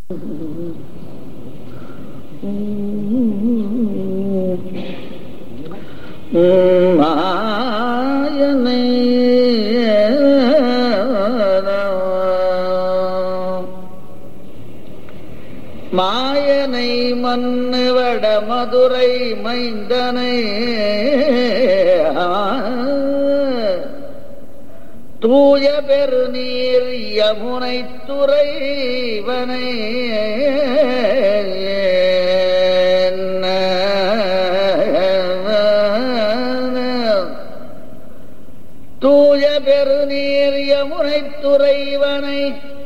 மாயனை மாயனை மண்ணு வட மதுரை மைந்தனை தூய பெருநீர் யமுனை துறைவனை தூய பெருநீர் யமுனை துறைவனை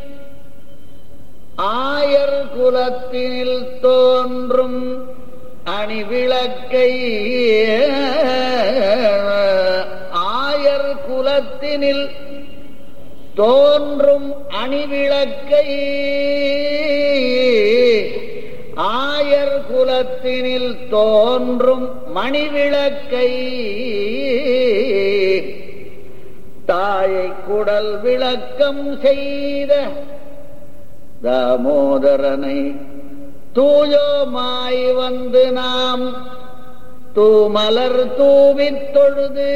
ஆயர் குலத்தினில் தோன்றும் அணிவிளக்கை ஆயர் குலத்தினில் தோன்றும் அணிவிளக்கை ஆயர் குலத்தினில் தோன்றும் மணிவிளக்கை தாயை குடல் விளக்கம் செய்த தாமோதரனை தூயோமாய் வந்து நாம் தூமலர் தூவித் தொழுது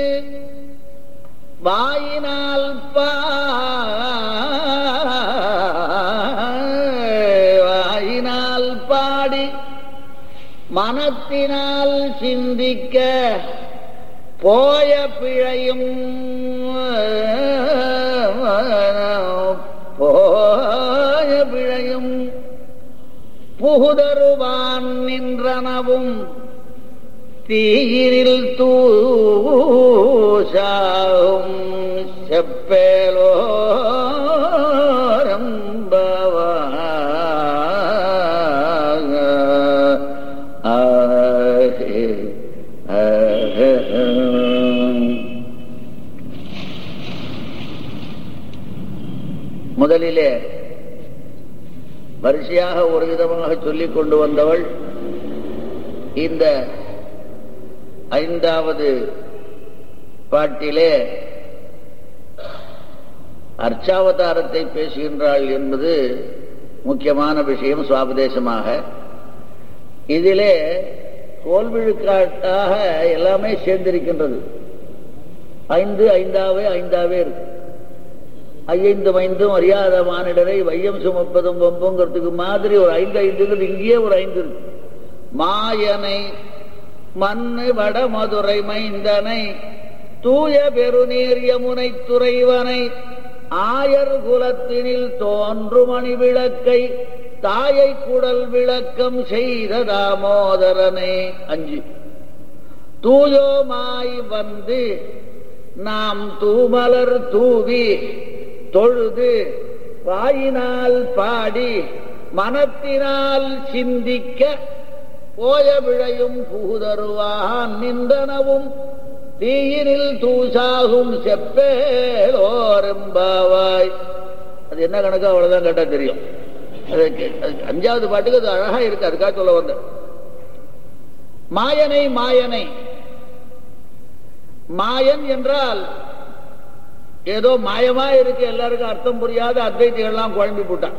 வாயினால் பா வாயினால் பாடி மனத்தினால் சிந்திக்க போய பிழையும் போய பிழையும் புகுதருவான் நின்றனவும் தீயிரில் தூசாகும் முதலிலே வரிசையாக ஒரு விதமாக சொல்லிக் கொண்டு வந்தவள் இந்த ஐந்தாவது பாட்டிலே அர்ச்சாவதாரத்தை பேசுகின்றாள் என்பது முக்கியமான விஷயம் சுவாபதேசமாக இதிலே கோல்விழுக்காட்டாக எல்லாமே சேர்ந்திருக்கின்றது ஐந்து ஐந்தாவே ஐந்தாவே இருக்கு ஐந்து ஐந்தும் அறியாத மானிடரை வையம் சுமப்பதும் வம்புங்கிறதுக்கு மாதிரி ஒரு ஐந்து ஐந்துங்கிறது இங்கேயே ஒரு ஐந்து இருக்கு மாயனை மண்ணு வடமதுரை மைந்தனை தூய பெருநீர் யமுனை துறைவனை ஆயர் குலத்தினில் தோன்றும் அணி விளக்கை தாயை குடல் விளக்கம் செய்த தாமோதரனை அஞ்சு தூயோமாய் வந்து நாம் தூமலர் தூவி தொழுது வாயினால் பாடி மனத்தினால் சிந்திக்க போய விழையும் பூதருவான் நின்றனவும் தீயினில் தூசாகும் செப்பேலோரெம்பாவாய் அது என்ன கணக்கு அவ்வளவுதான் கேட்டா தெரியும் அதுக்கு அஞ்சாவது பாட்டுக்கு அது அழகா இருக்கு அதுக்காக சொல்ல வந்த மாயனை மாயனை மாயன் என்றால் ஏதோ மாயமா இருக்கு எல்லாருக்கும் அர்த்தம் புரியாத அத்வைத்திகள்லாம் குழம்பி போட்டான்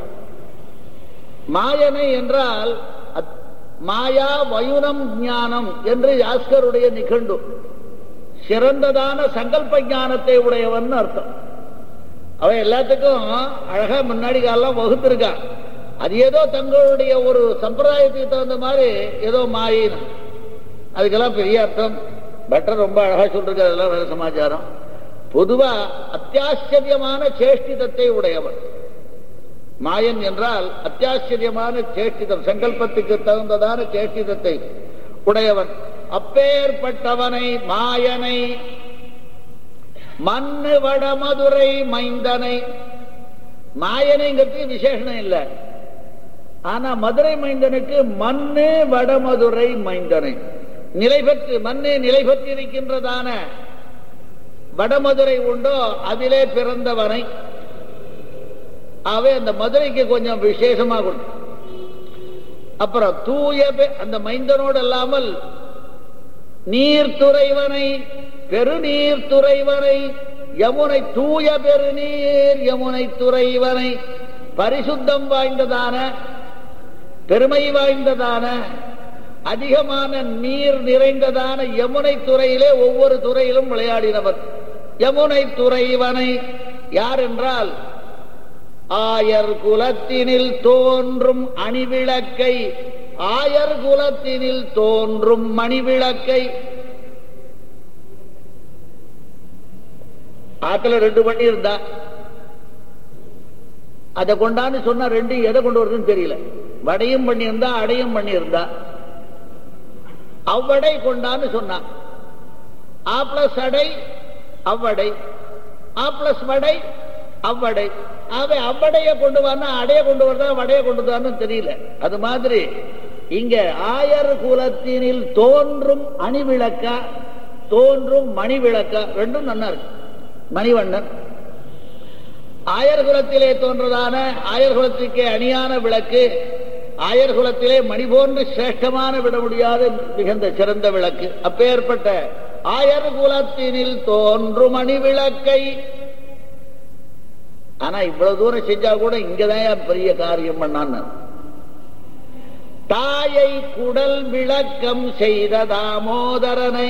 மாயனை என்றால் மாயா வயுனம் ஞானம் என்று யாஸ்கருடைய நிகண்டு சிறந்ததான சங்கல்ப ஞானத்தை உடையவன் அர்த்தம் அவன் எல்லாத்துக்கும் அழகா முன்னாடி காலம் வகுத்திருக்கா அது ஏதோ தங்களுடைய ஒரு சம்பிரதாயத்துக்கு தகுந்த மாதிரி ஏதோ மாயின் அதுக்கெல்லாம் பெரிய அர்த்தம் பெட்டர் ரொம்ப அழகா சொல்றது அதெல்லாம் வேற சமாச்சாரம் பொதுவா அத்தியாச்சரியமான சேஷ்டிதத்தை உடையவன் மாயன் என்றால் அத்தியாச்சரியமான சேஷ்டிதம் சங்கல்பத்துக்கு தகுந்ததான சேஷ்டிதத்தை உடையவன் அப்பேற்பட்டவனை மாயனை மண்ணு வடமதுரை மைந்தனை மாயனைங்கிறது விசேஷனம் இல்லை ஆனா மதுரை மைந்தனுக்கு மண்ணு வடமதுரை மைந்தனை நிலை பெற்று மண்ணு நிலை பெற்றிருக்கின்றதான வடமதுரை உண்டோ அதிலே பிறந்தவனை அவை அந்த மதுரைக்கு கொஞ்சம் விசேஷமா கொண்டு அப்புறம் தூய அந்த மைந்தனோடு அல்லாமல் நீர்த்துறைவனை பெருநீர் துறைவனை யமுனை தூய பெருநீர் யமுனை துறைவனை பரிசுத்தம் வாய்ந்ததான பெருமை வாய்ந்ததான அதிகமான நீர் நிறைந்ததான யமுனை துறையிலே ஒவ்வொரு துறையிலும் விளையாடினவர் யமுனை துறைவனை யார் என்றால் ஆயர் குலத்தினில் தோன்றும் அணிவிளக்கை ஆயர் குலத்தினில் தோன்றும் மணிவிளக்கை ஆத்துல ரெண்டு பண்ணி இருந்தா அதை கொண்டான்னு சொன்னா ரெண்டு எதை கொண்டு வருதுன்னு தெரியல வடையும் பண்ணியிருந்தா அடையும் பண்ணியிருந்தா அவ்வடை கொண்டான்னு சொன்னான் ஆ பிளஸ் அடை அவ்வடை ஆ பிளஸ் வடை அவ்வடை ஆகவே அவ்வடைய கொண்டு வரனா அடைய கொண்டு வரதா வடைய கொண்டு வரதான்னு தெரியல அது மாதிரி இங்க ஆயர் குலத்தினில் தோன்றும் அணிவிளக்கா தோன்றும் மணி விளக்கா ரெண்டும் நன்னா இருக்கு மணிவண்ணன் ஆயர் குலத்திலே தோன்றதான ஆயர் குலத்துக்கு அணியான விளக்கு ஆயர் குலத்திலே மணி போன்று சிரேஷ்டமான விட முடியாத மிகுந்த சிறந்த விளக்கு அப்பேற்பட்ட ஆயர் குலத்தினில் தோன்றும் மணி விளக்கை ஆனா இவ்வளவு தூரம் செஞ்சா கூட இங்கதான் பெரிய காரியம் பண்ணான்னு தாயை குடல் விளக்கம் செய்த தாமோதரனை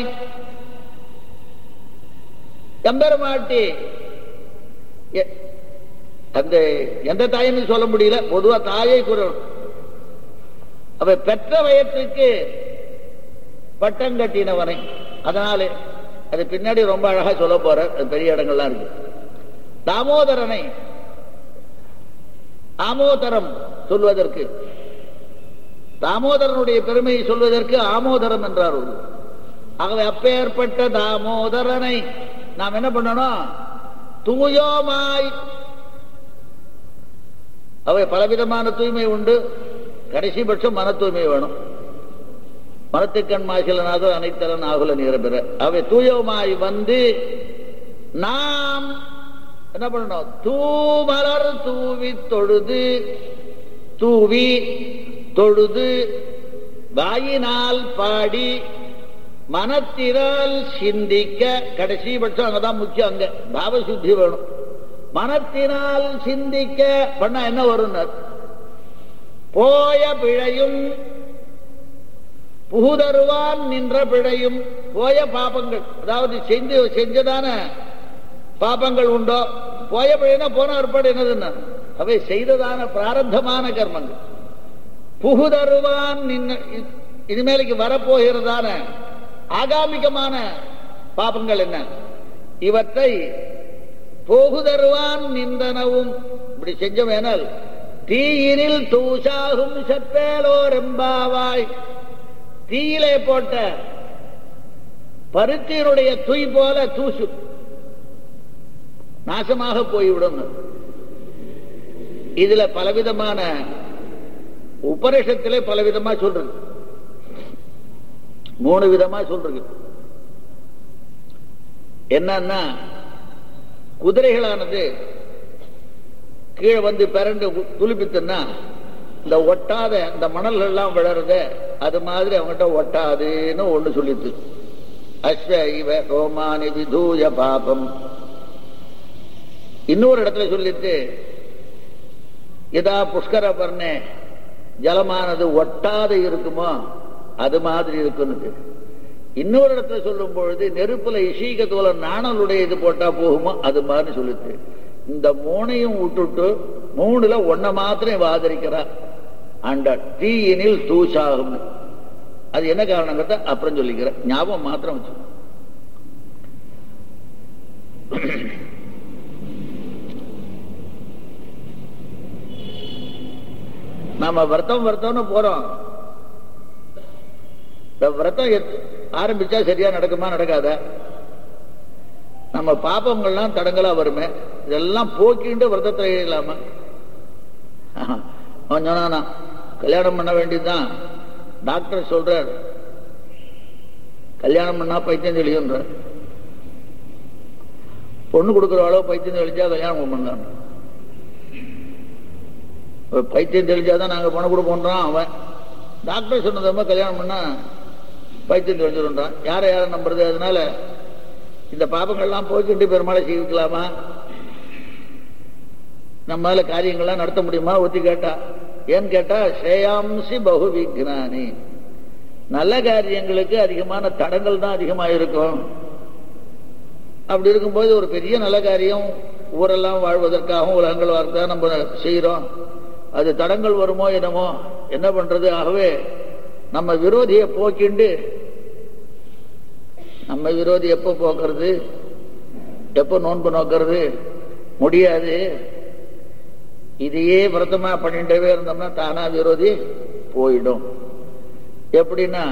எம்பெருமாட்டி எ- அந்த எந்த தாயின்னு சொல்ல முடியல பொதுவா தாயை குரல் அவ பெற்ற வயத்துக்கு பட்டம் கட்டினவனை அதனாலே அது பின்னாடி ரொம்ப அழகா சொல்ல போற அது பெரிய இடங்கள்லாம் இருக்கு தாமோதரனை ஆமோதரம் சொல்வதற்கு தாமோதரனுடைய பெருமையை சொல்வதற்கு ஆமோதரம் என்றார் ஒரு ஆகவே அப்பேற்பட்ட தாமோதரனை நாம் என்ன பண்ணணும் தூயோமாய் அவை பலவிதமான தூய்மை உண்டு கடைசி பட்சம் மன தூய்மை வேணும் மனத்துக்கண் மாசிலனாக அனைத்தரன் ஆகுல நீரபெற அவை தூயோமாய் வந்து நாம் என்ன பண்ணணும் தூமலர் தூவி தொழுது தூவி தொழுது வாயினால் பாடி மனத்தினால் சிந்திக்க கடைசி பட்சம் அங்கதான் முக்கியம் அங்க பாவசுத்தி வேணும் மனத்தினால் சிந்திக்க பண்ணா என்ன வரும் போய பிழையும் புகுதருவான் நின்ற பிழையும் போய பாபங்கள் அதாவது செஞ்சு செஞ்சதான பாபங்கள் உண்டோ போய பிழைனா போன ஏற்பாடு என்னதுன்னா அவை செய்ததான பிராரத்தமான கர்மங்கள் புகுதருவான் நின்ன இனிமேலுக்கு வரப்போகிறதான ஆகாமிகமான பாபங்கள் என்ன இவற்றை போகுதருவான் நின்றனவும் இப்படி செஞ்சோமேனால் தீயினில் தூசாகும் செப்பேலோர் எம்பாவாய் தீயிலே போட்ட பருத்தியினுடைய துய் போல தூசு நாசமாக போய்விடும் இதுல பலவிதமான உபனிஷத்திலே பலவிதமா சொல்றது மூணு விதமா சொல்றது என்னன்னா குதிரைகளானது கீழே வந்து பிறண்டு துளிப்பித்துன்னா இந்த ஒட்டாத இந்த மணல்கள் எல்லாம் விழறத அது மாதிரி அவங்ககிட்ட ஒட்டாதுன்னு ஒண்ணு சொல்லித்து அஸ்வ இவ ரோமானி விதூய பாபம் இன்னொரு இடத்துல சொல்லிட்டு இதா புஷ்கர பண்ண ஜலமானது ஒட்டாது இருக்குமோ அது மாதிரி இருக்குன்னு இன்னொரு இடத்துல சொல்லும் பொழுது நெருப்புல இசீக தோல நாணலுடைய இது போட்டா போகுமோ அது மாதிரி சொல்லிட்டு இந்த மூணையும் விட்டுட்டு மூணுல ஒன்ன மாத்திரம் வாதரிக்கிறா அந்த தீயினில் தூசாகும் அது என்ன காரணங்கிறத அப்புறம் சொல்லிக்கிறேன் ஞாபகம் மாத்திரம் வச்சு நாம விரதம் விரதம்னு போறோம் இந்த விரதம் எத்- ஆரம்பிச்சா சரியா நடக்குமா நடக்காத நம்ம பாப்பங்கள்லாம் தடங்களா வருமே இதெல்லாம் போக்கிண்டு விரதத்தை இல்லாம அவன் சொன்னானா கல்யாணம் பண்ண வேண்டியதுதான் டாக்டர் சொல்றார் கல்யாணம் பண்ணா பைத்தியம் தெளியுன்ற பொண்ணு கொடுக்குறவாளோ பைத்தியம் தெளிச்சா கல்யாணம் பண்ணலாம் பைத்தியம் தெளிச்சாதான் நாங்க பணம் கொடுப்போன்றான் அவன் டாக்டர் சொன்னதமா கல்யாணம் பண்ணா பைத்தியம் தெளிஞ்சிருன்றான் யாரை யாரை நம்புறது அதனால இந்த பாபங்கள்லாம் போய்கிட்டு பெருமாளை சீவிக்கலாமா நம்மால காரியங்கள்லாம் நடத்த முடியுமா ஒத்தி கேட்டா ஏன்னு கேட்டா ஸ்ரேயாம்சி பகு விக்னானி நல்ல காரியங்களுக்கு அதிகமான தடங்கள் தான் அதிகமா இருக்கும் அப்படி இருக்கும்போது ஒரு பெரிய நல்ல காரியம் ஊரெல்லாம் வாழ்வதற்காகவும் உலகங்கள் வாழ்றதா நம்ம செய்யறோம் அது தடங்கள் வருமோ என்னமோ என்ன பண்றது ஆகவே நம்ம விரோதியை போக்கிண்டு நம்ம விரோதி எப்போ போக்குறது எப்போ நோன்பு நோக்கிறது முடியாது இதையே விரதமா பண்ணிட்டே இருந்தோம்னா தானா விரோதி போயிடும் எப்படின்னா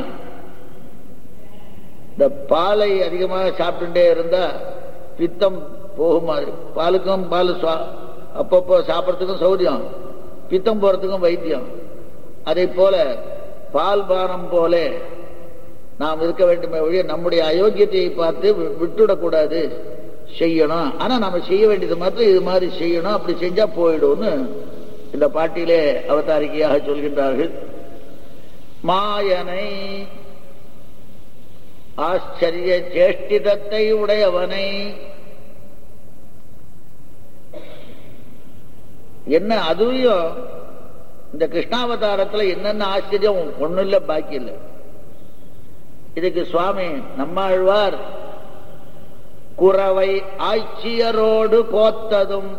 இந்த பாலை அதிகமாக சாப்பிட்டுட்டே இருந்தா பித்தம் போகுமா பாலுக்கும் பால் சுவா- அப்பப்போ சாப்பிட்றதுக்கும் சௌரியம் பித்தம் போறதுக்கும் வைத்தியம் அதை போல பால் பானம் போல நாம் இருக்க வேண்டுமே ஒழிய நம்முடைய அயோக்கியத்தை பார்த்து வி- விட்டுடக்கூடாது செய்யணும் ஆனா நம்ம செய்ய வேண்டியது மாத்திரம் இது மாதிரி செய்யணும் அப்படி செஞ்சா போயிடும்னு இந்த பாட்டிலே அவதாரிகையாக சொல்கின்றார்கள் மாயனை ஆச்சரிய சேஷ்டிதத்தை உடையவனை என்ன அதுலயும் இந்த கிருஷ்ணாவதாரத்துல என்னென்ன ஆச்சரியம் ஒண்ணும் இல்ல பாக்கி இல்லை இதுக்கு சுவாமி நம்மாழ்வார் குறவை ஆட்சியரோடு கோத்ததும்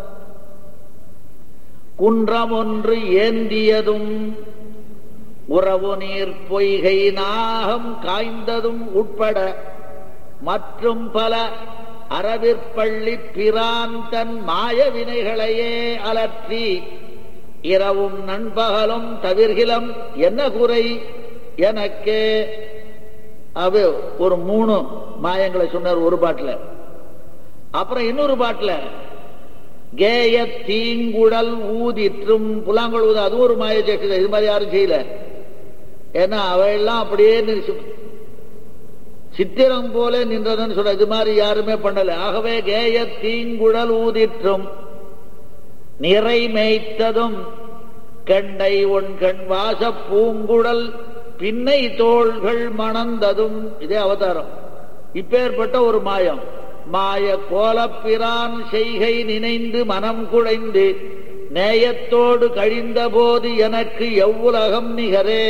குன்றம் ஒன்று ஏந்தியதும் உறவு நீர் பொய்கை நாகம் காய்ந்ததும் உட்பட மற்றும் பல அறவிற்பள்ளி பிரான் தன் மாய வினைகளையே அலற்றி இரவும் நண்பகலும் தவிர்கிலம் என்ன குறை எனக்கு அவ ஒரு மூணு மாயங்களை சொன்னார் ஒரு பாட்டுல அப்புறம் இன்னொரு பாட்டுல கேய தீங்குடல் ஊதிற்றும் புலாங்குழல் ஊத அதுவும் ஒரு மாய சேஷ்டிதம் இது மாதிரி யாரும் செய்யல ஏன்னா அவையெல்லாம் அப்படியே நிறுத்தி சித்திரம் போல நின்றதுன்னு சொல்ற இது மாதிரி யாருமே பண்ணல ஆகவே கேய தீங்குழல் ஊதிற்றும் நிறை மேய்த்ததும் கண்டை ஒன் கண் வாச பூங்குழல் பின்னை தோள்கள் மணந்ததும் இதே அவதாரம் இப்பேற்பட்ட ஒரு மாயம் மாய கோலப்பிரான் செய்கை நினைந்து மனம் குழைந்து நேயத்தோடு கழிந்த போது எனக்கு எவ்வுலகம் நிகரே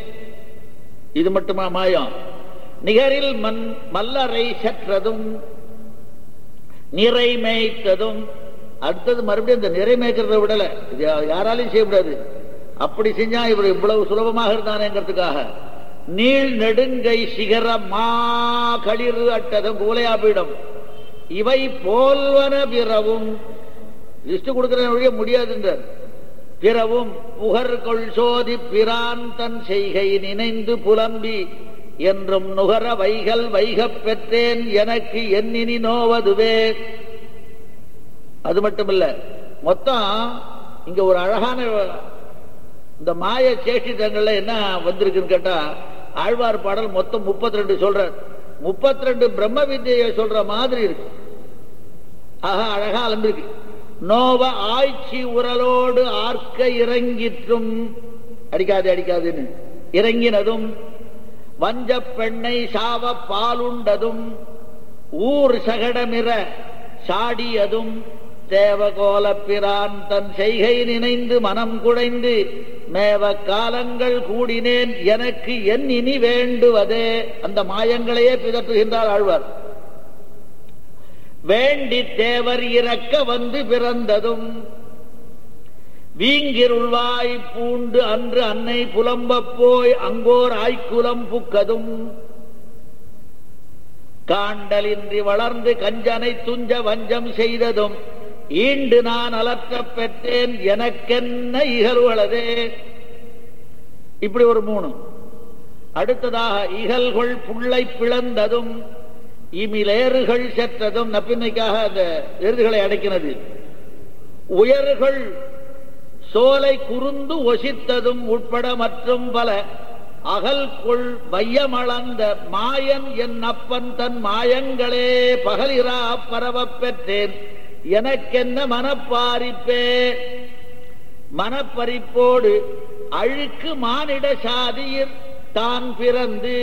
இது மட்டுமா மாயம் நிகரில் மண் மல்லரை சற்றதும் நிறை மேய்த்ததும் அடுத்தது மறுபடியும் இந்த நிறை மேய்க்கிறத விடல இது யாராலையும் செய்ய முடியாது அப்படி செஞ்சா இவர் இவ்வளவு சுலபமாக இருந்தானேங்கிறதுக்காக நீள் நெடுங்கை சிகர மா களிறு அட்டதும் கூலையாபிடம் இவை போல்வன பிறவும் லிஸ்ட் கொடுக்கிற வழிய முடியாதுன்றார் பிறவும் புகர்கொள் சோதி பிரான் தன் செய்கை நினைந்து புலம்பி என்றும் நுகர வைகள் வைகப் பெற்றேன் எனக்கு எண்ணினி நோவதுவே அது மட்டுமில்ல மொத்தம் இங்க ஒரு அழகான இந்த மாய சேஷ்டிதங்கள்ல என்ன வந்திருக்குன்னு கேட்டா ஆழ்வார் பாடல் மொத்தம் முப்பத்தி ரெண்டு சொல்றார் முப்பத்தி ரெண்டு பிரம்ம வித்தியை சொல்ற மாதிரி இருக்கு ஆஹா அழகா அலம்பிருக்கு நோவ ஆய்ச்சி உரலோடு ஆர்க்க இறங்கிற்றும் அடிக்காது அடிக்காதுன்னு இறங்கினதும் வஞ்ச பெண்ணை சாவ பாலுண்டதும் ஊர் சகடமிர சாடியதும் தேவகோல பிரான் தன் செய்கை நினைந்து மனம் குடைந்து மேவ காலங்கள் கூடினேன் எனக்கு என் இனி வேண்டுவதே அந்த மாயங்களையே பிதற்றுகின்றார் ஆழ்வார் வேண்டி தேவர் இறக்க வந்து பிறந்ததும் வீங்கிருள்வாய் பூண்டு அன்று அன்னை புலம்பப் போய் அங்கோர் ஆய்க்குலம் புக்கதும் காண்டலின்றி வளர்ந்து கஞ்சனை துஞ்ச வஞ்சம் செய்ததும் ஈண்டு நான் அலற்றப் பெற்றேன் எனக்கென்ன இகழ்வளதே இப்படி ஒரு மூணு அடுத்ததாக இகல்கொள் புள்ளை பிளந்ததும் இமிலேறுகள் செற்றதும் நப்பின்னைக்காக அந்த எருதுகளை அடைக்கிறது உயர்கள் சோலை குறுந்து ஒசித்ததும் உட்பட மற்றும் பல அகல் கொள் வையமளந்த மாயன் என் அப்பன் தன் மாயங்களே பகலிரா பரவப் பெற்றேன் எனக்கென்ன மனப்பாரிப்பே மனப்பறிப்போடு அழுக்கு மானிட சாதியில் தான் பிறந்து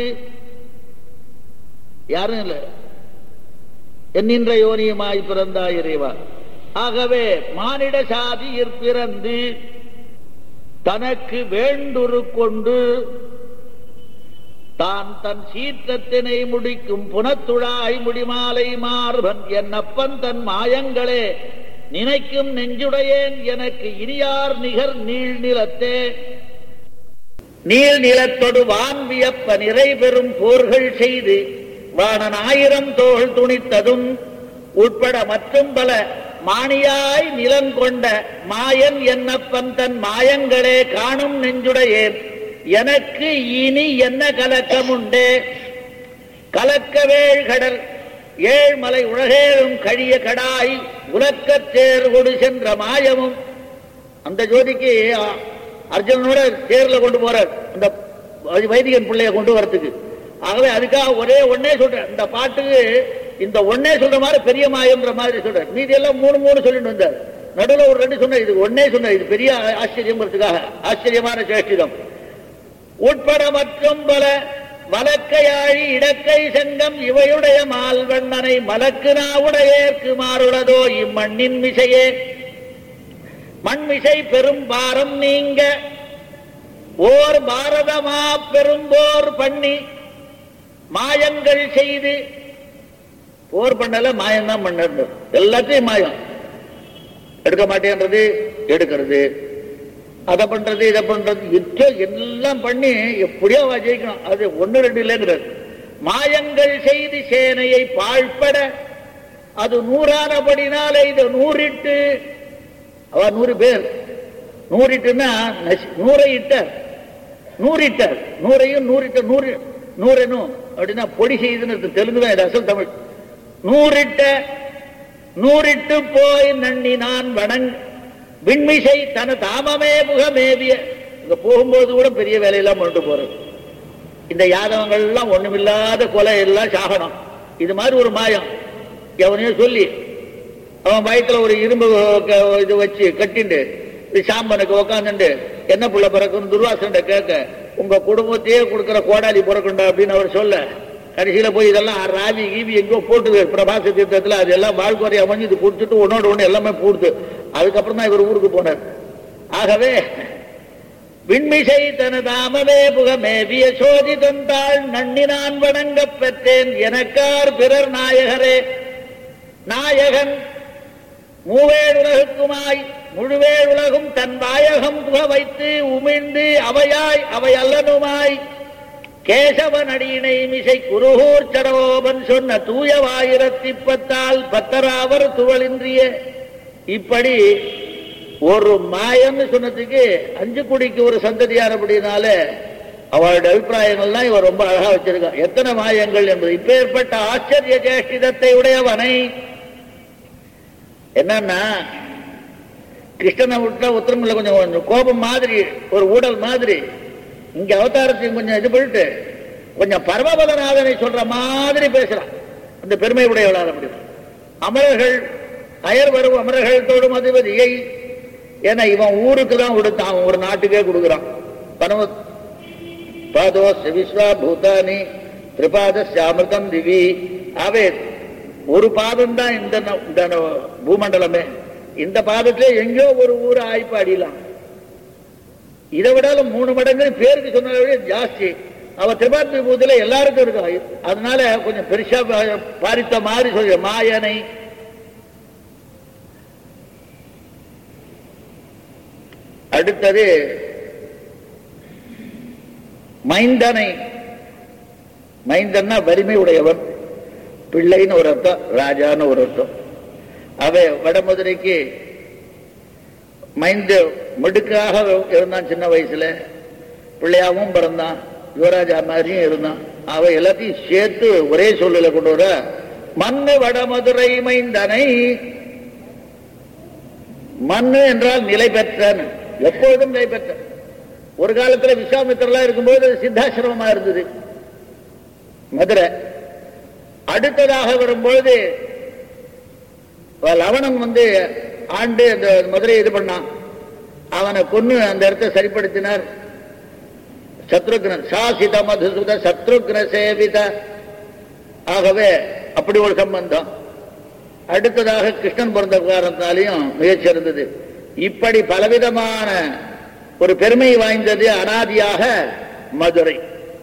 யாரும் இல்ல என்னின்ற யோனியுமாய் பிறந்தாய் இறைவா ஆகவே மானிட சாதியிற் பிறந்து தனக்கு வேண்டுரு கொண்டு தான் தன் சீற்றத்தினை முடிக்கும் புனத்துழாய் முடிமாலை மார்பன் என் அப்பன் தன் மாயங்களே நினைக்கும் நெஞ்சுடையேன் எனக்கு இனியார் நிகர் நீள் நிலத்தே நீள் நிலத்தொடு வான் வியப்ப நிறை பெறும் போர்கள் செய்து வாணன் ஆயிரம் தோள் துணித்ததும் உட்பட மற்றும் பல மாணியாய் நிலங்கொண்ட மாயன் என்னப்பன் தன் மாயங்களே காணும் நெஞ்சுடையேன் எனக்கு இனி என்ன கலக்கம் உண்டே கலக்கவேள் கடல் ஏழ்மலை உலகேழும் கழிய கடாய் உலக்கத் தேர் கொடு சென்ற மாயமும் அந்த ஜோதிக்கு அ- அர்ஜுனனோட தேர்ல கொண்டு போறார் அந்த வை- வைதிகன் பிள்ளைய கொண்டு வரதுக்கு ஆகவே அதுக்காக ஒரே ஒன்னே சொல்றேன் இந்த பாட்டுக்கு இந்த ஒன்னே சொல்ற மாதிரி பெரிய மாயம்ன்ற மாதிரி சொல்றார் மீதி எல்லாம் மூணு மூணு சொல்லிட்டு வந்தார் நடுவுல ஒரு ரெண்டு சொன்னார் இது ஒன்னே சொன்னார் இது பெரிய ஆ- ஆச்சரியம்ங்கிறதுக்காக ஆச்சரியமான சேஷ்டிதம் உட்பட மற்றும் பல வலக்கையாழி இடக்கை செங்கம் இவையுடைய மால்வண்ணனை மலக்கு நாவுடையேற்கு மாறுளதோ இம்மண்ணின் மிசையே மண்மிசை பெரும் பாரம் நீங்க ஓர் பாரதமா பெரும்போர் பண்ணி மாயங்கள் செய்து போர் பண்ணல மாயம்தான் பண்ணது எல்லாத்தையும் மாயம் எடுக்க மாட்டேன்றது எடுக்கிறது அதை பண்றது இதை பண்றது யுத்தம் எல்லாம் பண்ணி எப்படியோ அவ ஜெயிக்கணும் அது ஒண்ணு ரெண்டு இல்லைங்கிறது மாயங்கள் செய்து சேனையை பாழ்பட அது நூறானபடினாலே இது நூறிட்டு அவ நூறு பேர் நூறிட்டுன்னா நசி- நூறை இட்டார் நூறிட்டார் நூறையும் நூறிட்ட நூறு நூறெனும் அப்படின்னா பொடி செய்துன்னு இருக்கு. தெலுங்கு தான் இது அசல் தமிழ் நூறிட்ட நூறிட்டு போய் நன்னி நான் வணங் விண்மிசை தன தாமமே புகமேவிய இங்க போகும்போது கூட பெரிய வேலையெல்லாம் பண்ணிட்டு போறது இந்த யாதவங்கள் எல்லாம் ஒண்ணுமில்லாத கொலை எல்லாம் சாகனம் இது மாதிரி ஒரு மாயம் எவனையும் சொல்லி அவன் வயித்துல ஒரு இரும்பு க- இது வச்சு கட்டிண்டு இது சாம்பனுக்கு உக்காந்துண்டு என்ன புள்ள பிறக்கும் துர்வாசன் கேட்க உங்க குடும்பத்தையே கொடுக்கிற கோடாலி பிறக்குண்டா அப்படின்னு அவர் சொல்ல கடைசியில போய் இதெல்லாம் ராவி கீவி எங்கோ போட்டுது பிரபாச தீர்த்தத்துல அது எல்லாம் வாழ்க்கை அமைஞ்சு இது கொடுத்துட்டு ஒன்னோட ஒண்ணு எல்லாமே போடுது அதுக்கப்புறம் தான் இவர் ஊருக்கு போனார் ஆகவே விண்மிசை தனதாமவே புகமேவிய சோதி தந்தாள் நன்னி நான் வணங்கப் பெற்றேன் எனக்கார் பிறர் நாயகரே நாயகன் மூவேழ் உலகுக்குமாய் முழுவேழ் உலகும் தன் வாயகம் புக வைத்து உமிழ்ந்து அவையாய் அவை அல்லனுமாய் கேசவன் அடியினை மிசை குருகூர் சடவோபன் சொன்ன தூயவாயிரத்தி பத்தால் பத்தராவர் துவளின்றிய இப்படி ஒரு மாயம்னு சொன்னதுக்கு அஞ்சு குடிக்கு ஒரு சந்ததியார் அப்படின்னால அவளுடைய அபிப்பிராயங்கள்லாம் இவர் ரொம்ப அழகா வச்சிருக்கா எத்தனை மாயங்கள் என்பது இப்பேற்பட்ட ஆச்சரிய சேஷ்டிதத்தை உடையவனை என்னன்னா கிருஷ்ணனை விட்டா உத்தரமில்ல கொஞ்சம் கொஞ்சம் கோபம் மாதிரி ஒரு ஊடல் மாதிரி இங்க அவதாரத்தையும் கொஞ்சம் இது பண்ணிட்டு கொஞ்சம் பரமபதநாதனை சொல்ற மாதிரி பேசுறான் அந்த பெருமை உடையவளார் அப்படி அமரர்கள் அயர் வரும் அமரர்கள் தோடும் அதிபதியை ஏன்னா இவன் ஊருக்கு தான் கொடுத்தான் அவன் ஒரு நாட்டுக்கே கொடுக்குறான் பரம பாதோஸ் விஸ்வா பூதானி திரிபாத சாமிருதம் திவி ஆவே ஒரு பாதம் தான் இந்த ந- இந்த ந- பூமண்டலமே இந்த பாதத்திலே எங்கேயோ ஒரு ஊர் ஆய்ப்பு அடியலாம் இதை விடாலும் மூணு மடங்கு பேருக்கு சொன்னதை விட ஜாஸ்தி அவ திரிபாத் விபூதியில எல்லாருக்கும் இருக்கும் அதனால கொஞ்சம் பெருசா பா- பாரித்த மாதிரி சொல்ற மாயனை அடுத்தது மைந்தனை மைந்தன்னா வலிமை உடையவன் பிள்ளைன்னு ஒரு அர்த்தம் ராஜான்னு ஒரு அர்த்தம் அவ வடமதுரைக்கு மைந்த மிடுக்காக இருந்தான் சின்ன வயசுல பிள்ளையாவும் பிறந்தான் யுவராஜா மாதிரியும் இருந்தான் அவ எல்லாத்தையும் சேர்த்து ஒரே சொல்லுல கொண்டு வர மண்ணு வடமதுரை மைந்தனை மண்ணு என்றால் நிலை பெற்றன் எப்பொழுதும் நிலை பெற்ற ஒரு காலத்துல விஸ்வாமித்திரலாம் இருக்கும்போது அது சித்தாசிரமமா இருந்தது மதுரை அடுத்ததாக வரும்பொழுது லவணன் வந்து ஆண்டு அந்த மதுரையை இது பண்ணான் அவனை கொன்னு அந்த இடத்தை சரிப்படுத்தினார் சத்ருக்னன் சாசித மதுசுத சத்ருக்ன சேவித ஆகவே அப்படி ஒரு சம்பந்தம் அடுத்ததாக கிருஷ்ணன் பிறந்த காரணத்தாலையும் மிகச் சிறந்தது இப்படி பலவிதமான ஒரு பெருமை வாய்ந்தது அனாதியாக மதுரை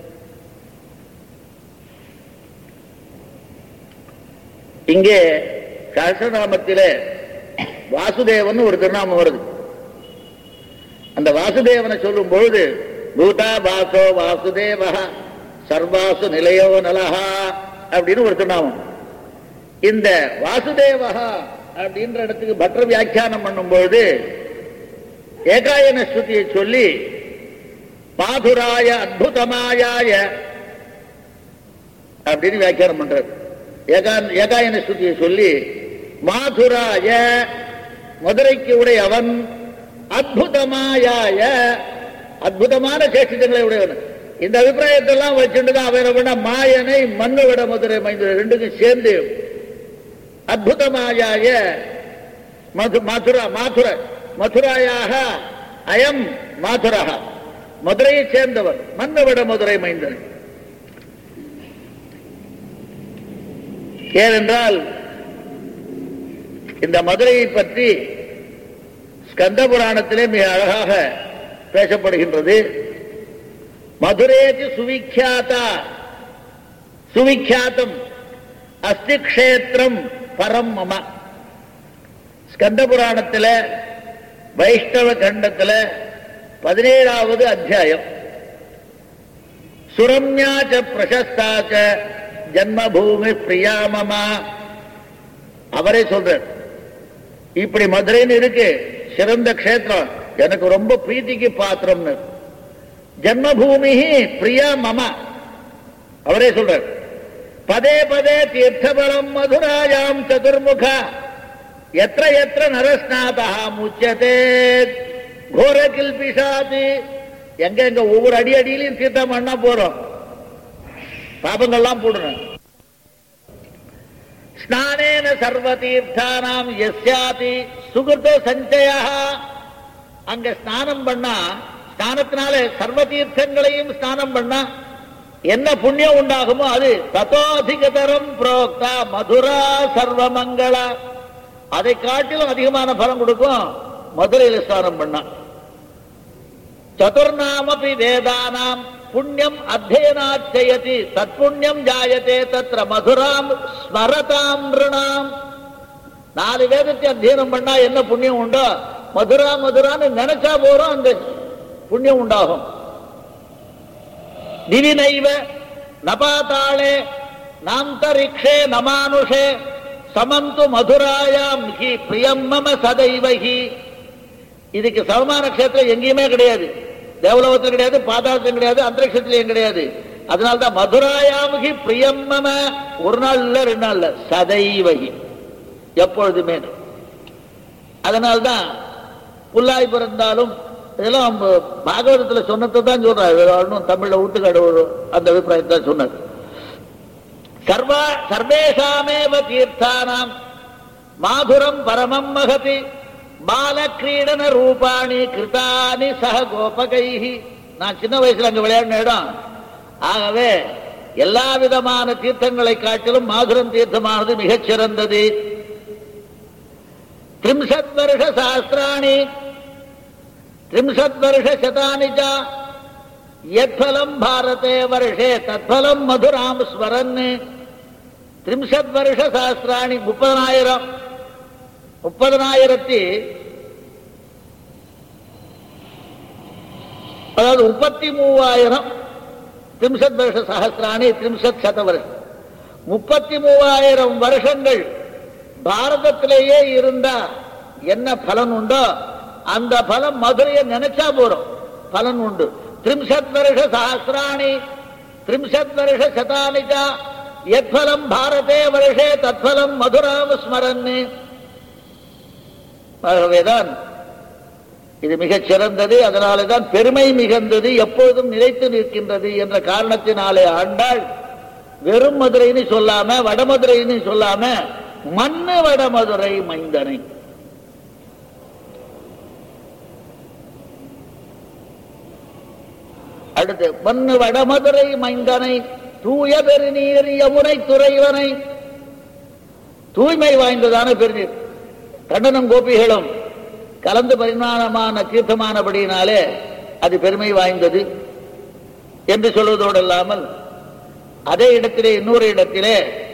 இங்கே சஹசிரநாமத்திலே வாசுதேவன் ஒரு திருநாமம் வருது அந்த வாசுதேவனை சொல்லும் பொழுது பூதா வாசோ வாசுதேவ சர்வாசு நிலையோ நலஹா அப்படின்னு ஒரு திருநாமம் இந்த வாசுதேவஹா அப்படின்ற இடத்துக்கு பற்ற வியாக்கியானம் பண்ணும் பொழுது ஏகாயன ஸ்ருதியை சொல்லி மாதுராய அத்புதமாயாய அப்படின்னு வியாக்கியானம் பண்றார் ஏகா ஏகாயன ஸ்ருதியை சொல்லி மாதுராய மதுரைக்கு உடையவன் அத்புதமாயாய அற்புதமான சேஷிதங்களை உடையவன் இந்த அபிப்பிராயத்தெல்லாம் வச்சுட்டு தான் அவன் என்ன பண்ணா மாயனை மண்ணு விட மதுரை மைந்த ரெண்டுக்கும் சேர்ந்து அற்புதமாயாய மது மாதுரா மாதுர மதுராயாக அயம் மாதுரா மதுரையை சேர்ந்தவர் மண்ணு விட மதுரை மைந்தன் ஏனென்றால் இந்த மதுரையை பற்றி ஸ்கந்த புராணத்திலே மிக அழகாக பேசப்படுகின்றது மதுரேதி சுவிக்யாதா சுவிக்யாத்தம் அஸ்தி க்ஷேத்திரம் பரம் மம ஸ்கந்த புராணத்தில் வைஷ்ணவ கண்டத்தில் பதினேழாவது அத்தியாயம் சுரம்யாச்ச பிரசஸ்தாச்ச ஜன்மபூமி பிரியாமமா அவரே சொல்றார் இப்படி மதுரைன்னு இருக்கு சிறந்த க்ஷேத்திரம் எனக்கு ரொம்ப பிரீத்திக்கு பாத்திரம்னு ஜன்மபூமி பிரியா மம அவரே சொல்றார் பதே பதே தீர்த்தபலம் மதுராயாம் சதுர்முக எത്ര எത്ര நரஸ்நாதா முச்சதே கோர கில்பிஷாதி எங்க எங்க ஒவ்வொரு அடி அடியிலையும் தீர்த்தம் பண்ணா போறோம் பாபங்கள்லாம் போடணும் ஸ்நானேன சர்வ தீர்த்தானாம் எஸ்யாதி சுகிருத சஞ்சய அங்க ஸ்நானம் பண்ணா ஸ்நானத்தினால சர்வ தீர்த்தங்களையும் ஸ்நானம் பண்ணா என்ன புண்ணியம் உண்டாகுமோ அது தத்தோதிகதரம் புரோக்தா மதுரா சர்வமங்கள அதை காட்டிலும் அதிகமான பலம் கொடுக்கும் மதுரையில ஸ்நானம் பண்ணா சதுர்நாமபி வேதானாம் புண்ணியம் அத்தியனாத் செய்யதி தத் புண்ணியம் ஜாயதே தத்ர மதுராம் ஸ்மரதாம் நிருணாம் நாலு வேதத்தை அத்தியனம் பண்ணா என்ன புண்ணியம் உண்டோ மதுரா மதுரான்னு நினைச்சா போறோம் அந்த புண்ணியம் உண்டாகும் திவினைவ நபாதாளே நாந்தரிக்ஷே நமானுஷே சமந்து மதுராயாம் ஹி பிரியம் மம சதைவ ஹி இதுக்கு சமமான க்ஷேத்திரம் எங்கேயுமே கிடையாது தேவலோகத்தில் கிடையாது பாதாளத்தில் கிடையாது அந்தரிக்ஷத்திலையும் கிடையாது அதனால்தான் மதுராயாமுகி பிரியம் மம ஒரு நாள் இல்ல ரெண்டு நாள் இல்ல சதைவகி எப்பொழுதுமே அதனால்தான் புல்லாய் பிறந்தாலும் இதெல்லாம் பாகவதத்துல சொன்னதை தான் சொல்றாரு ஒன்றும் தமிழ்ல ஊட்டுக்காடு ஒரு அந்த அபிப்பிராயத்தை தான் சொன்னார் சர்வா சர்வேஷாமேவ தீர்த்தானாம் மாதுரம் பரமம் மகதி பாலக்கிரீடன ரூபாணி கிருதானி சக கோபகைஹி நான் சின்ன வயசுல அங்க விளையாடின இடம் ஆகவே எல்லா விதமான தீர்த்தங்களை காட்டிலும் மாதுரம் தீர்த்தமானது மிகச் சிறந்தது त्रिंशत् वर्ष सहस्राणि त्रिंशत् वर्ष शतानि च यत्फलम् भारते वर्षे तत्फलम् मधुराम् स्मरन् त्रिंशत् वर्ष सहस्राणि முப்பதனாயிரம் முப்பதனாயிரத்தி அதாவது முப்பத்தி மூவாயிரம் திரிம்சத் வருஷ சகசிராணி திரிம்சத் சத வருஷம் முப்பத்தி மூவாயிரம் வருஷங்கள் பாரதத்திலேயே இருந்தா என்ன பலன் உண்டோ அந்த பலம் மதுரையை நினைச்சா போறோம் பலன் உண்டு திரிம்சத் வருஷ சஹசிராணி திரிம்சத் வருஷ சதானிகா எத்பலம் பாரதே வருஷே தத்பலம் மதுராம் ஸ்மரன் ஆகவேதான் இது மிகச் சிறந்தது அதனாலே தான் பெருமை மிகுந்தது எப்பொழுதும் நிலைத்து நிற்கின்றது என்ற காரணத்தினாலே ஆண்டாள் வெறும் மதுரைன்னு சொல்லாம வடமதுரைன்னு சொல்லாம மண்ணு வடமதுரை மைந்தனை அடுத்து மண்ணு வடமதுரை மைந்தனை தூய பெருநீர் யமுனை துறைவனை தூய்மை வாய்ந்ததான பெருநீர் கண்ணனும் கோபிகளும் கலந்து பரிமாணமான தீர்த்தமானபடியினாலே அது பெருமை வாய்ந்தது என்று சொல்வதோடு இல்லாமல் அதே இடத்திலே இன்னொரு இடத்திலே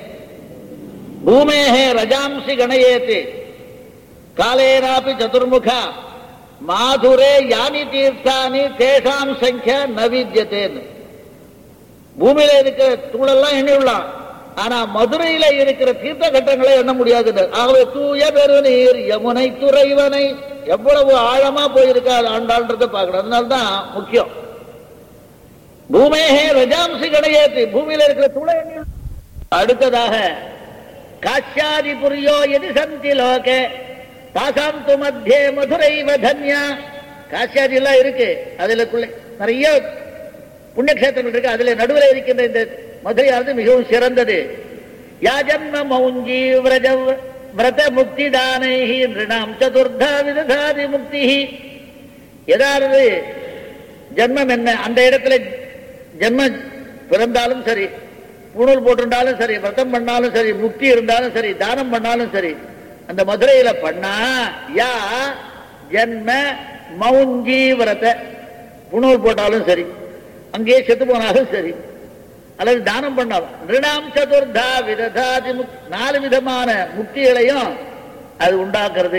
பூமேகே ரஜாம்சி கணயேத்து காலேனாபி சதுர்முகா மாதுரே யானி தீர்த்தானி தேஷாம் சங்கியா நவித்தியத்தேன்னு பூமியில இருக்கிற தூளெல்லாம் எண்ணிவிடலாம் ஆனா மதுரையில இருக்கிற தீர்த்த கட்டங்களை எண்ண முடியாது ஆகவே தூய பெருநீர் யமுனை துறைவனை எவ்வளவு ஆழமா போயிருக்காது ஆண்டாள்ன்றதை பார்க்கணும் அதனால்தான் முக்கியம் பூமேகே ரஜாம்சி கடையேத்து பூமியில இருக்கிற துளை எண்ணி அடுத்ததாக காஷ்யாதி புரியோ எதி சந்தி லோகே தாசாம் து மத்தியே மதுரைவ தன்யா காஷ்யாதி எல்லாம் இருக்கு அதுலக்குள்ள நிறைய புண்ணியக்ஷேத்திரங்கள் இருக்கு அதுல நடுவில் இருக்கின்ற இந்த மதுரையானது மிகவும் சிறந்தது யா ஜன்ம மௌஞ்சி விரஜ விரத முக்தி தானை நிருணாம் சதுர்தா விததாதி முக்தி ஏதாவது ஜன்மம் என்ன அந்த இடத்துல ஜன்ம பிறந்தாலும் சரி பூணூல் போட்டிருந்தாலும் சரி விரதம் பண்ணாலும் சரி முக்தி இருந்தாலும் சரி தானம் பண்ணாலும் சரி அந்த மதுரையில பண்ணா யா ஜன்ம மௌஞ்சி விரத புணூல் போட்டாலும் சரி அங்கேயே செத்து போனாலும் சரி அல்லது தானம் பண்ணாலும் ரிணாம் சதுர்தா விததாதி முக் நாலு விதமான முக்திகளையும் அது உண்டாக்குறது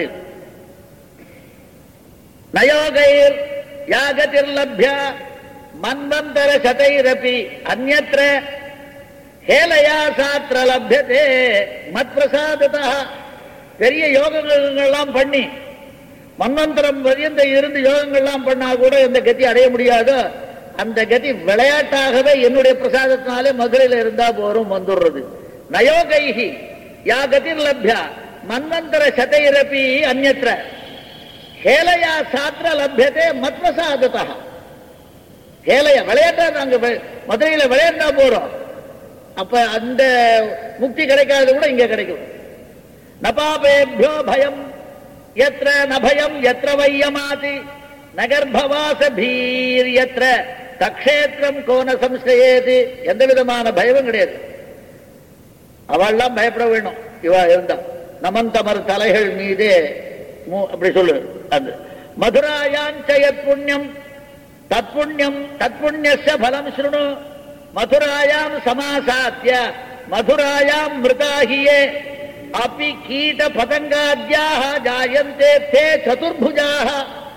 நயோகைர் யாகதிர் லப்யா மன்வந்தர சதைரபி அந்நத்திர ஹேலயா சாத்திர லப்யதே மத் பிரசாததா பெரிய யோகங்கள்லாம் பண்ணி மன்வந்தரம் பரியந்த இருந்து யோகங்கள்லாம் பண்ணா கூட இந்த கதி அடைய முடியாதோ அந்த கதி விளையாட்டாகவே என்னுடைய பிரசாதத்தினாலே மதுரையில இருந்தா போரும் வந்துடுறது நயோகைஹி யா கதிர் லப்யா மன்வந்தர சதைரபி அந்நத்திர ஹேலையா சாத்திர லப்யதே மத் பிரசாததா ஹேலையா விளையாட்டா நாங்க வெ- மதுரையில விளையாண்டா போறோம் அப்ப அந்த முக்தி கிடைக்காதது கூட இங்க கிடைக்கும் நபாபேபியோ பயம் எத்திர நபயம் எத்திர வையமாதி நகர்பவாச பீர் எத்திர தக்ஷேத்திரம் கோன சம்சயேது எந்த விதமான பயமும் கிடையாது அவள்லாம் பயப்பட வேணும் இவா இருந்தா நமந்தமர் தலைகள் மீதே மு- அப்படி சொல்லு அது மதுராயாஞ்சயத் புண்ணியம் தத்புண்ணியம் தத்புண்ணியஸ்ய பலம் ஸ்ருணு மதுராயாம் சமாசாத்திய மதுராயாம் மிருதாஹியே अपि कीट पतंगाद्याः जायन्ते ते चतुर्भुजाः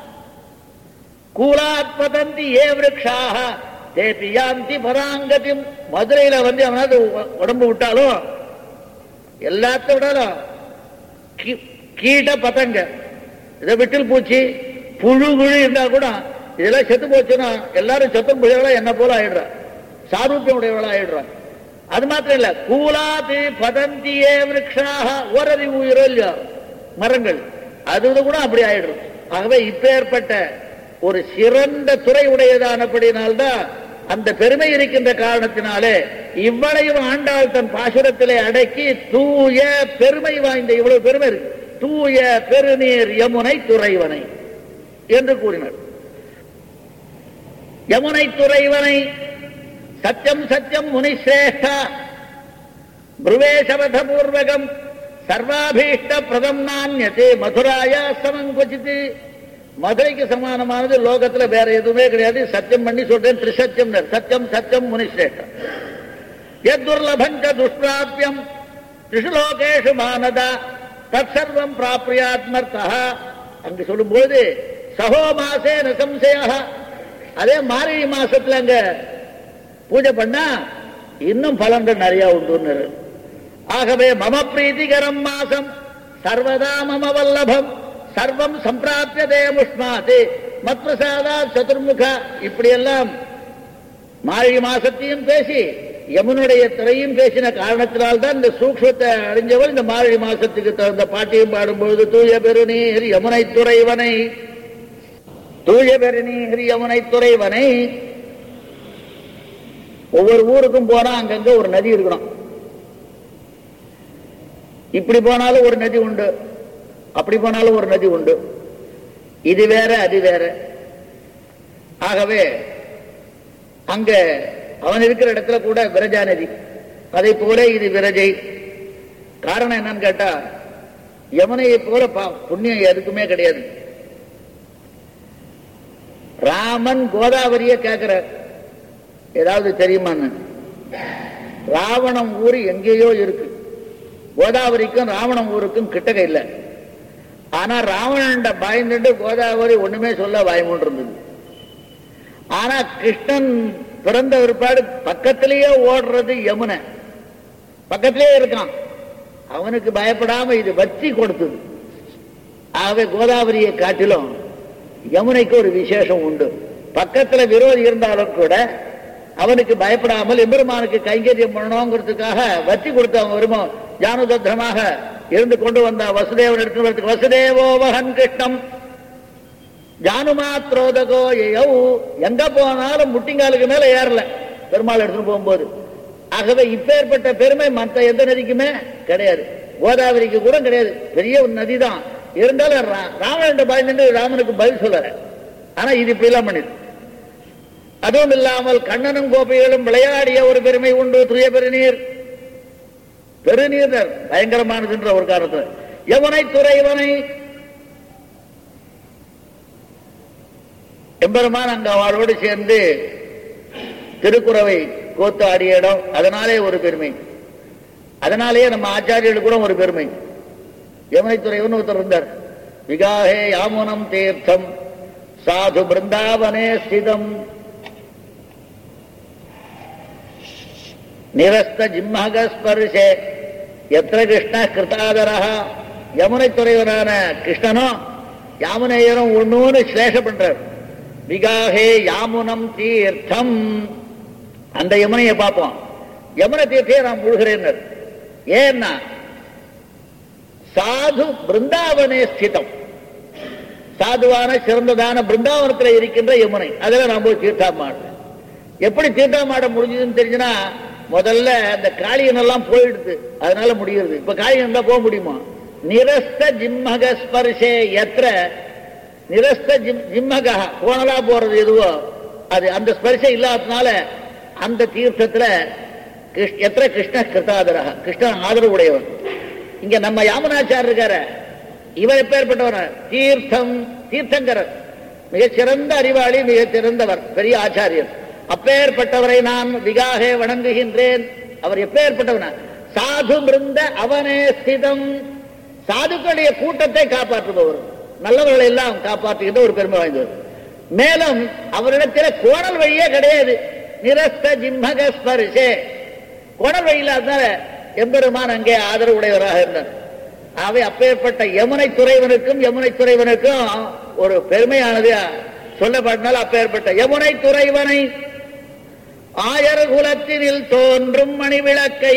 கூலாத் பதந்தி ஏ விரக்ஷாக தேபி யாந்தி பராங்கதிம் மதுரையில வந்து அவனாவது உ- உடம்பு விட்டாலும் எல்லாத்த விடாலும் கீ- கீட பதங்க இதை விட்டில் பூச்சி புழு குழி இருந்தா கூட இதெல்லாம் செத்து போச்சுன்னா எல்லாரும் சத்துர்புஜங்களா என்ன போல ஆயிடுறான் சாரூபியம் உடையவளா ஆயிடுறான் அது மாத்திரம் இல்ல கூலாது பதந்தியே விரக்ஷாக ஓரறிவு உயிரோ இல்லையோ மரங்கள் அது இது கூட அப்படி ஆயிடும் ஆகவே இப்பேற்பட்ட ஒரு சிறந்த துறை உடையதானபடினால்தான் அந்த பெருமை இருக்கின்ற காரணத்தினாலே இவ்வளையும் ஆண்டாள் தன் பாசுரத்திலே அடக்கி தூய பெருமை வாய்ந்த இவ்வளவு பெருமை இருக்கு தூய பெருநீர் யமுனை துறைவனை என்று கூறினார் யமுனை துறைவனை சத்தியம் சத்தியம் முனிசிரேஷ்டா புருவேஷவத பூர்வகம் சர்வாபீஷ்ட பிரதம் நான்யதே மதுராயா சமம் கொச்சித்து மதுரைக்கு சமானமானது லோகத்துல வேற எதுவுமே கிடையாது சத்தியம் பண்ணி சொல்றேன் திரிசத்தியம் சத்தியம் சத்தியம் முனிசிரேஷ்டம் எத்துர்லபஞ்ச துஷ்பிராபியம் திரிசுலோகேஷு மானதா தற்சர்வம் பிராப்ரியாத்மர்த்தா அங்கு சொல்லும்போது சகோ மாசே நசம்சயா அதே மார்கழி மாசத்துல அங்க பூஜை பண்ணா இன்னும் பலன்கள் நிறைய உண்டு ஆகவே மம பிரீதிகரம் மாசம் சர்வதா மம வல்லபம் சர்வம் சம்பிராபியதே முஷ்மாது மத்வசாதா சதுர்முக இப்படி எல்லாம் மார்கழி மாசத்தையும் பேசி யமுனுடைய திரையும் பேசின காரணத்தினால்தான் இந்த சூக்ஷத்தை அறிஞ்சவர் இந்த மார்கழி மாசத்துக்கு தகுந்த பாட்டியும் பாடும்பொழுது தூய பெருநீர் யமுனை துறைவனை தூய பெருநீர் யமுனை துறைவனை ஒவ்வொரு ஊருக்கும் போனா அங்கங்க ஒரு நதி இருக்கணும் இப்படி போனாலும் ஒரு நதி உண்டு அப்படி போனாலும் ஒரு நதி உண்டு இது வேற அது வேற ஆகவே அங்க அவன் இருக்கிற இடத்துல கூட விரஜா நதி அதை போல இது விரஜை காரணம் என்னன்னு கேட்டா யமுனையை போல பா- புண்ணியம் எதுக்குமே கிடையாது ராமன் கோதாவரிய கேட்கிறார் ஏதாவது தெரியுமான்னு ராவணம் ஊர் எங்கேயோ இருக்கு கோதாவரிக்கும் ராவணம் ஊருக்கும் கிட்டக இல்லை ஆனா ராவணன்ட பயந்துட்டு கோதாவரி ஒண்ணுமே சொல்ல பயமுன் இருந்தது ஆனா கிருஷ்ணன் பிறந்த பிற்பாடு பக்கத்திலேயே ஓடுறது யமுனை பக்கத்திலேயே இருக்கான் அவனுக்கு பயப்படாம இது வச்சி கொடுத்தது ஆகவே கோதாவரியை காட்டிலும் யமுனைக்கு ஒரு விசேஷம் உண்டு பக்கத்துல விரோதி இருந்தாலும் கூட அவனுக்கு பயப்படாமல் எம்பெருமானுக்கு கைங்கரியம் பண்ணணுங்கிறதுக்காக வச்சி கொடுத்தவன் வருமோ ஜானுதத்திரமாக இருந்து கொண்டு வந்த வசுதேவன் எடுத்து வரதுக்கு வசுதேவோவகன் கிருஷ்ணம் ஜானுமாத்ரோதகோ எயௌ எங்க போனாலும் முட்டிங்காலுக்கு மேல ஏறல பெருமாள் எடுத்துட்டு போகும்போது ஆகவே இப்பேற்பட்ட பெருமை மற்ற எந்த நதிக்குமே கிடையாது கோதாவரிக்கு கூட கிடையாது பெரிய ஒரு நதி தான் இருந்தாலும் ரா- ராவணன் பயந்துட்டு ராமனுக்கு பதில் சொல்லல ஆனா இது இப்படி எல்லாம் பண்ணிது அதுவும் இல்லாமல் கண்ணனும் கோபிகளும் விளையாடிய ஒரு பெருமை உண்டு துரிய பெருநீர் பெருநீர் பயங்கரமானதுன்ற ஒரு காரணத்துல எவனை துறைவனை எம்பெருமான் அங்க அவளோடு சேர்ந்து திருக்குறவை கோத்து ஆடிய இடம் அதனாலே ஒரு பெருமை அதனாலேயே நம்ம ஆச்சாரியர்கள் கூட ஒரு பெருமை யமுனைத்துறைவன் ஒருத்தர் இருந்தார் விகாஹே யாமுனம் தீர்த்தம் சாது பிருந்தாவனே ஸ்திதம் நிரஸ்த ஜிம்மக ஸ்பர்ஷே எத்திர கிருஷ்ண கிருதாதரா யமுனைத்துறைவனான கிருஷ்ணனும் யாமுனையரும் ஒண்ணு சிலேஷ பண்றார் விகாஹே யாமுனம் தீர்த்தம் அந்த யமுனையை பார்ப்போம் யமுனை தீர்த்தையே நான் முழுகிறேன் ஏன்னா சாது பிருந்தாவனே ஸ்திதம் சாதுவான சிறந்ததான பிருந்தாவனத்தில் இருக்கின்ற யமுனை அதில் நான் போய் தீர்த்தாமாடுறேன் எப்படி தீர்த்தாமாட முடிஞ்சதுன்னு தெரிஞ்சுன்னா முதல்ல அந்த காளியன் எல்லாம் போயிடுது அதனால முடிகிறது இப்ப காளியன் தான் போக முடியுமா நிரஸ்த ஜிம்மக ஸ்பர்ஷே எத்திர நிரஸ்த ஜிம் ஜிம்மக கோணலா போறது எதுவோ அது அந்த ஸ்பர்ஷம் இல்லாததுனால அந்த தீர்த்தத்துல கிருஷ்- எத்திர கிருஷ்ண கிருதாதரா கிருஷ்ணன் ஆதரவு உடையவன் இங்க நம்ம யாமனாச்சார் இருக்காரு இவர் எப்பேற்பட்டவர் தீர்த்தம் தீர்த்தங்கரர் மிகச் சிறந்த அறிவாளி மிகச் சிறந்தவர் பெரிய ஆச்சாரியர் அப்பேற்பட்டவரை நான் விகாகே வணங்குகின்றேன் அவர் எப்பேற்பட்டவன சாது பிருந்த அவனே ஸ்திதம் சாதுக்களுடைய கூட்டத்தை காப்பாற்றுபவர் நல்லவர்களை எல்லாம் காப்பாற்றுகின்ற ஒரு பெருமை வாய்ந்தவர் மேலும் அவரிடத்தில் கோணல் வழியே கிடையாது நிரஸ்த ஜிம்மக ஸ்பர்ஷே கோணல் வழி இல்லாதனால எம்பெருமான் அங்கே ஆதரவு உடையவராக இருந்தார் அவை அப்பேற்பட்ட யமுனை துறைவனுக்கும் யமுனை துறைவனுக்கும் ஒரு பெருமையானது சொல்லப்பட்டனால் அப்பேற்பட்ட யமுனை துறைவனை ஆயர் குலத்தினில் தோன்றும் மணி விளக்கை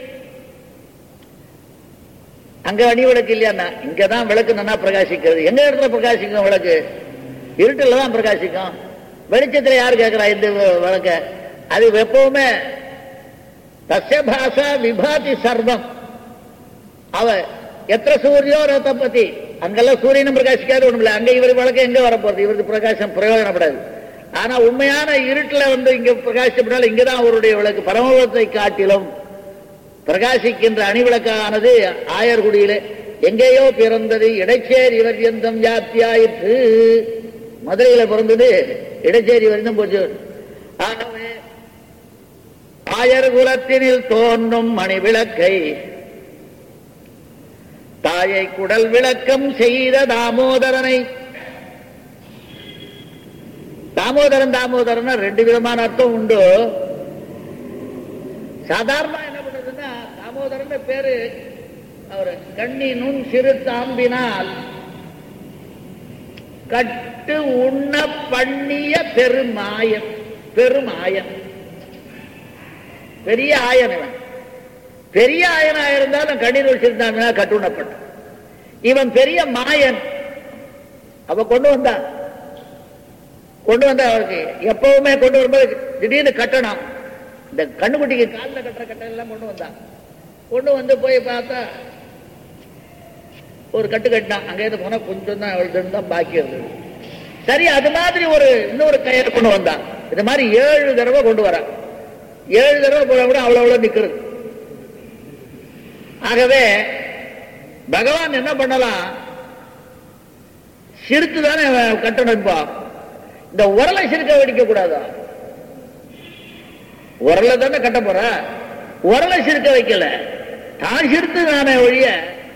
அங்க அணி விளக்கு இல்லையா இங்கதான் விளக்கு நல்லா பிரகாசிக்கிறது எங்க இடத்துல பிரகாசிக்கும் விளக்கு இருட்டுல தான் பிரகாசிக்கும் வெளிச்சத்துல யாரு கேட்கிறா இந்த வி- விளக்க அது எப்பவுமே தஸ்ய பாஷா விபாதி சர்வம் அவ எത്ര சூரியோ ரத்தபதி அங்கெல்லாம் சூரியனும் பிரகாசிக்காது ஒண்ணும் இல்லை அங்க இவர் விளக்கு எங்க வரப்போறது இவருக்கு பிரகாசம் பிரயோஜனப்படாது ஆனா உண்மையான இருட்டுல வந்து இங்க பிரகாசிப்படால இங்கதான் அவருடைய விளக்கு பரமபதத்தை காட்டிலும் பிரகாசிக்கின்ற அணிவிளக்கானது ஆயர்குடியிலே எங்கேயோ பிறந்தது இடைச்சேரி வரியந்தம் ஜாத்தியாயிற்று மதுரையில பிறந்தது இடைச்சேரி வரைக்கும் போச்சு ஆகவே ஆயர் குலத்தினில் தோன்றும் மணி விளக்கை தாயை குடல் விளக்கம் செய்த தாமோதரனை தாமோதரன் தாமோதரன் ரெண்டு விதமான அர்த்தம் உண்டு சாதாரண என்ன பண்றதுன்னா தாமோதரன் பேரு அவர் கண்ணி நுண் சிறு தாம்பினால் கட்டு உண்ண பண்ணிய பெருமாயன் பெருமாயன் பெரிய ஆயன் இவன் பெரிய ஆயனா இருந்தாலும் கண்ணீர் வச்சிருந்தாங்கன்னா கட்டுணப்பட்டான் இவன் பெரிய மாயன் அவ கொண்டு வந்தான் கொண்டு வந்தா அவருக்கு எப்பவுமே கொண்டு வரும்போது திடீர்னு கட்டணும் இந்த கண்ணுக்குட்டிக்கு காலில் கட்டுற கட்டை எல்லாம் கொண்டு வந்தான் கொண்டு வந்து போய் பார்த்தா ஒரு கட்டு கட்டினான் அங்கேருந்து போனா கொஞ்சம் தான் அவள்கிட்ட தான் பாக்கி இருந்தது சரி அது மாதிரி ஒரு இன்னொரு கயிறு கொண்டு வந்தான் இது மாதிரி ஏழு தடவை கொண்டு வரான் ஏழு தடவை போனா கூட அவ்வளவு அவ்வளவு நிக்கிறது ஆகவே பகவான் என்ன பண்ணலாம் சிறுத்து தானே கட்டணும் இப்போ இந்த உரலை சிறுக்க வெடிக்க கூடாதா உரலை தானே கட்ட போற உரலை சிறுக்க வைக்கல தான் சிறுத்து நானே ஒழிய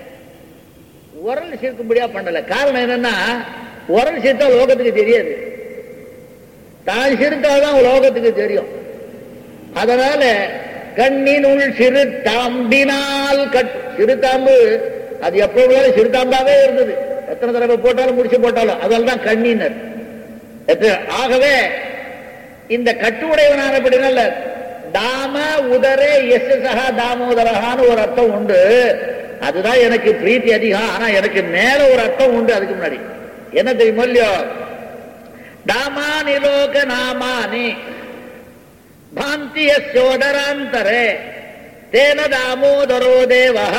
உரல் சிறுக்கும்படியா பண்ணல காரணம் என்னன்னா உரல் சிறுத்தா லோகத்துக்கு தெரியாது தான் சிறுத்தாதான் லோகத்துக்கு தெரியும் அதனால கண்ணினுள் சிறு தாம்பினால் கட் சிறு தாம்பு அது எப்பவும் சிறு தாம்பாவே இருந்தது எத்தனை தடவை போட்டாலும் முடிச்சு போட்டாலும் அதெல்லாம் தான் கண்ணினர் எத்த- ஆகவே இந்த கட்டுடையவனானபடினால தாம உதரே எஸ் சகா தாமோதரகான்னு ஒரு அர்த்தம் உண்டு அதுதான் எனக்கு பிரீத்தி அதிகம் ஆனா எனக்கு மேல ஒரு அர்த்தம் உண்டு அதுக்கு முன்னாடி என்ன தெரியுமோ இல்லையோ தாமானி லோக நாமானி பாந்திய சோதராந்தரே தேன தாமோதரோ தேவஹ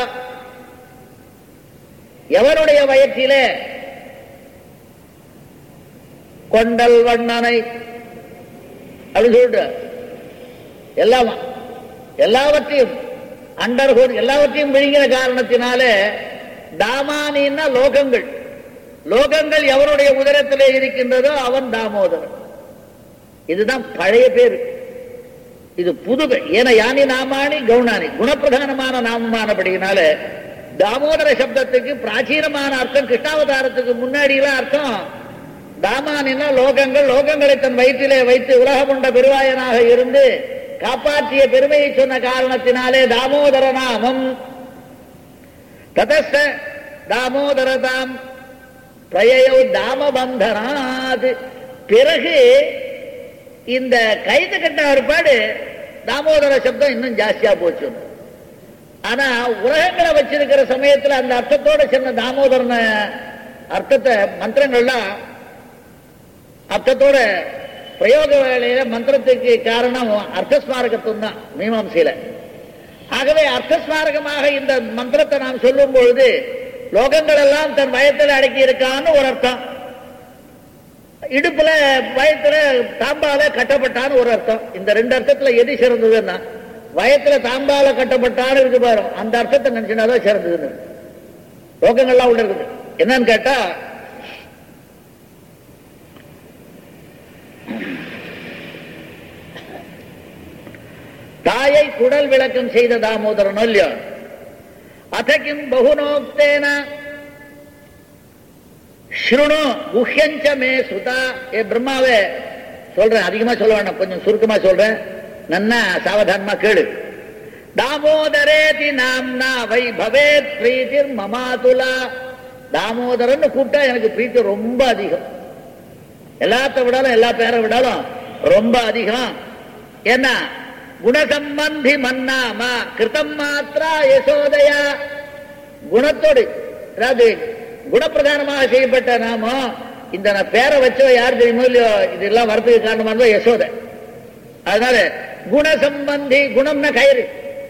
எவருடைய வயிற்றிலே கொண்டல் வண்ணனை அப்படி சொல்லிட்டு எல்லாம் எல்லாவற்றையும் அண்டர்கோர் எல்லாவற்றையும் விழுங்கின காரணத்தினாலே தாமானின்னா லோகங்கள் லோகங்கள் எவருடைய உதரத்திலே இருக்கின்றதோ அவன் தாமோதரன் இதுதான் பழைய பேரு இது புது பெயர். ஏன யானி நாமானி கவுனானி குணப்பிரதானமான நாமமானபடியினால தாமோதர சப்தத்துக்கு பிராச்சீனமான அர்த்தம் கிருஷ்ணாவதாரத்துக்கு முன்னாடி எல்லாம் அர்த்தம் தாமானின்னா லோகங்கள் லோகங்களை தன் வயிற்றிலே வைத்து உலகமுண்ட பெருவாயனாக இருந்து காப்பாற்றிய பெருமையை சொன்ன காரணத்தினாலே தாமோதர நாமம் ததஸ்த தாமோதரதாம் பிரயோ தாமபந்தனாத் பிறகு இந்த கைது கட்ட ஏற்பாடு தாமோதர சப்தம் இன்னும் ஜாஸ்தியா போச்சு ஆனா உலகங்களை வச்சிருக்கிற சமயத்துல அந்த அர்த்தத்தோட சொன்ன தாமோதரன அர்த்தத்தை மந்திரங்கள்லாம் அர்த்தத்தோட பிரயோக வேலையில மந்திரத்துக்கு காரணம் அர்த்தஸ்மாரகத்துவம் தான் மீமாம்சையில ஆகவே அர்த்தஸ்மாரகமாக இந்த மந்திரத்தை நாம் சொல்லும் பொழுது லோகங்கள் எல்லாம் தன் வயத்தில் அடக்கி இருக்கான்னு ஒரு அர்த்தம் இடுப்புல வயத்துல தாம்பால கட்டப்பட்டான்னு ஒரு அர்த்தம் இந்த ரெண்டு அர்த்தத்துல எது சிறந்ததுன்னா வயத்துல தாம்பால கட்டப்பட்டான்னு இருக்கு பாரு அந்த அர்த்தத்தை நினைச்சுனாதான் சிறந்ததுன்னு லோகங்கள்லாம் உள்ள இருக்குது என்னன்னு கேட்டா தாயை குடல் விளக்கம் செய்த தாமோதரன் இல்லையோ அதகிம் பகுனோக்தேன ஸ்ருணு குஹ்யஞ்ச மே சுதா ஏ பிரம்மாவே சொல்றேன் அதிகமா சொல்ல வேண்டாம் கொஞ்சம் சுருக்கமா சொல்றேன் நன்னா சாவதானமா கேளு தாமோதரேதி நாம்னா வை பவேத் பிரீதிர் மமாதுலா தாமோதரன்னு கூப்பிட்டா எனக்கு பிரீத்தி ரொம்ப அதிகம் எல்லாத்த விடாலும் எல்லா பேரை விடாலும் ரொம்ப அதிகம் என்ன குணசம்பந்தி மன்னாமா கிருத்தம் மாத்திரா யசோதயா குணத்தோடு அதாவது குணப்பிரதானமாக செய்யப்பட்ட நாமம் இந்த நான் பேரை வச்சவ யார் தெரியுமோ இல்லையோ இதெல்லாம் வரதுக்கு காரணமா இருந்தா யசோதை அதனால குணசம்பந்தி குணம்னா கயிறு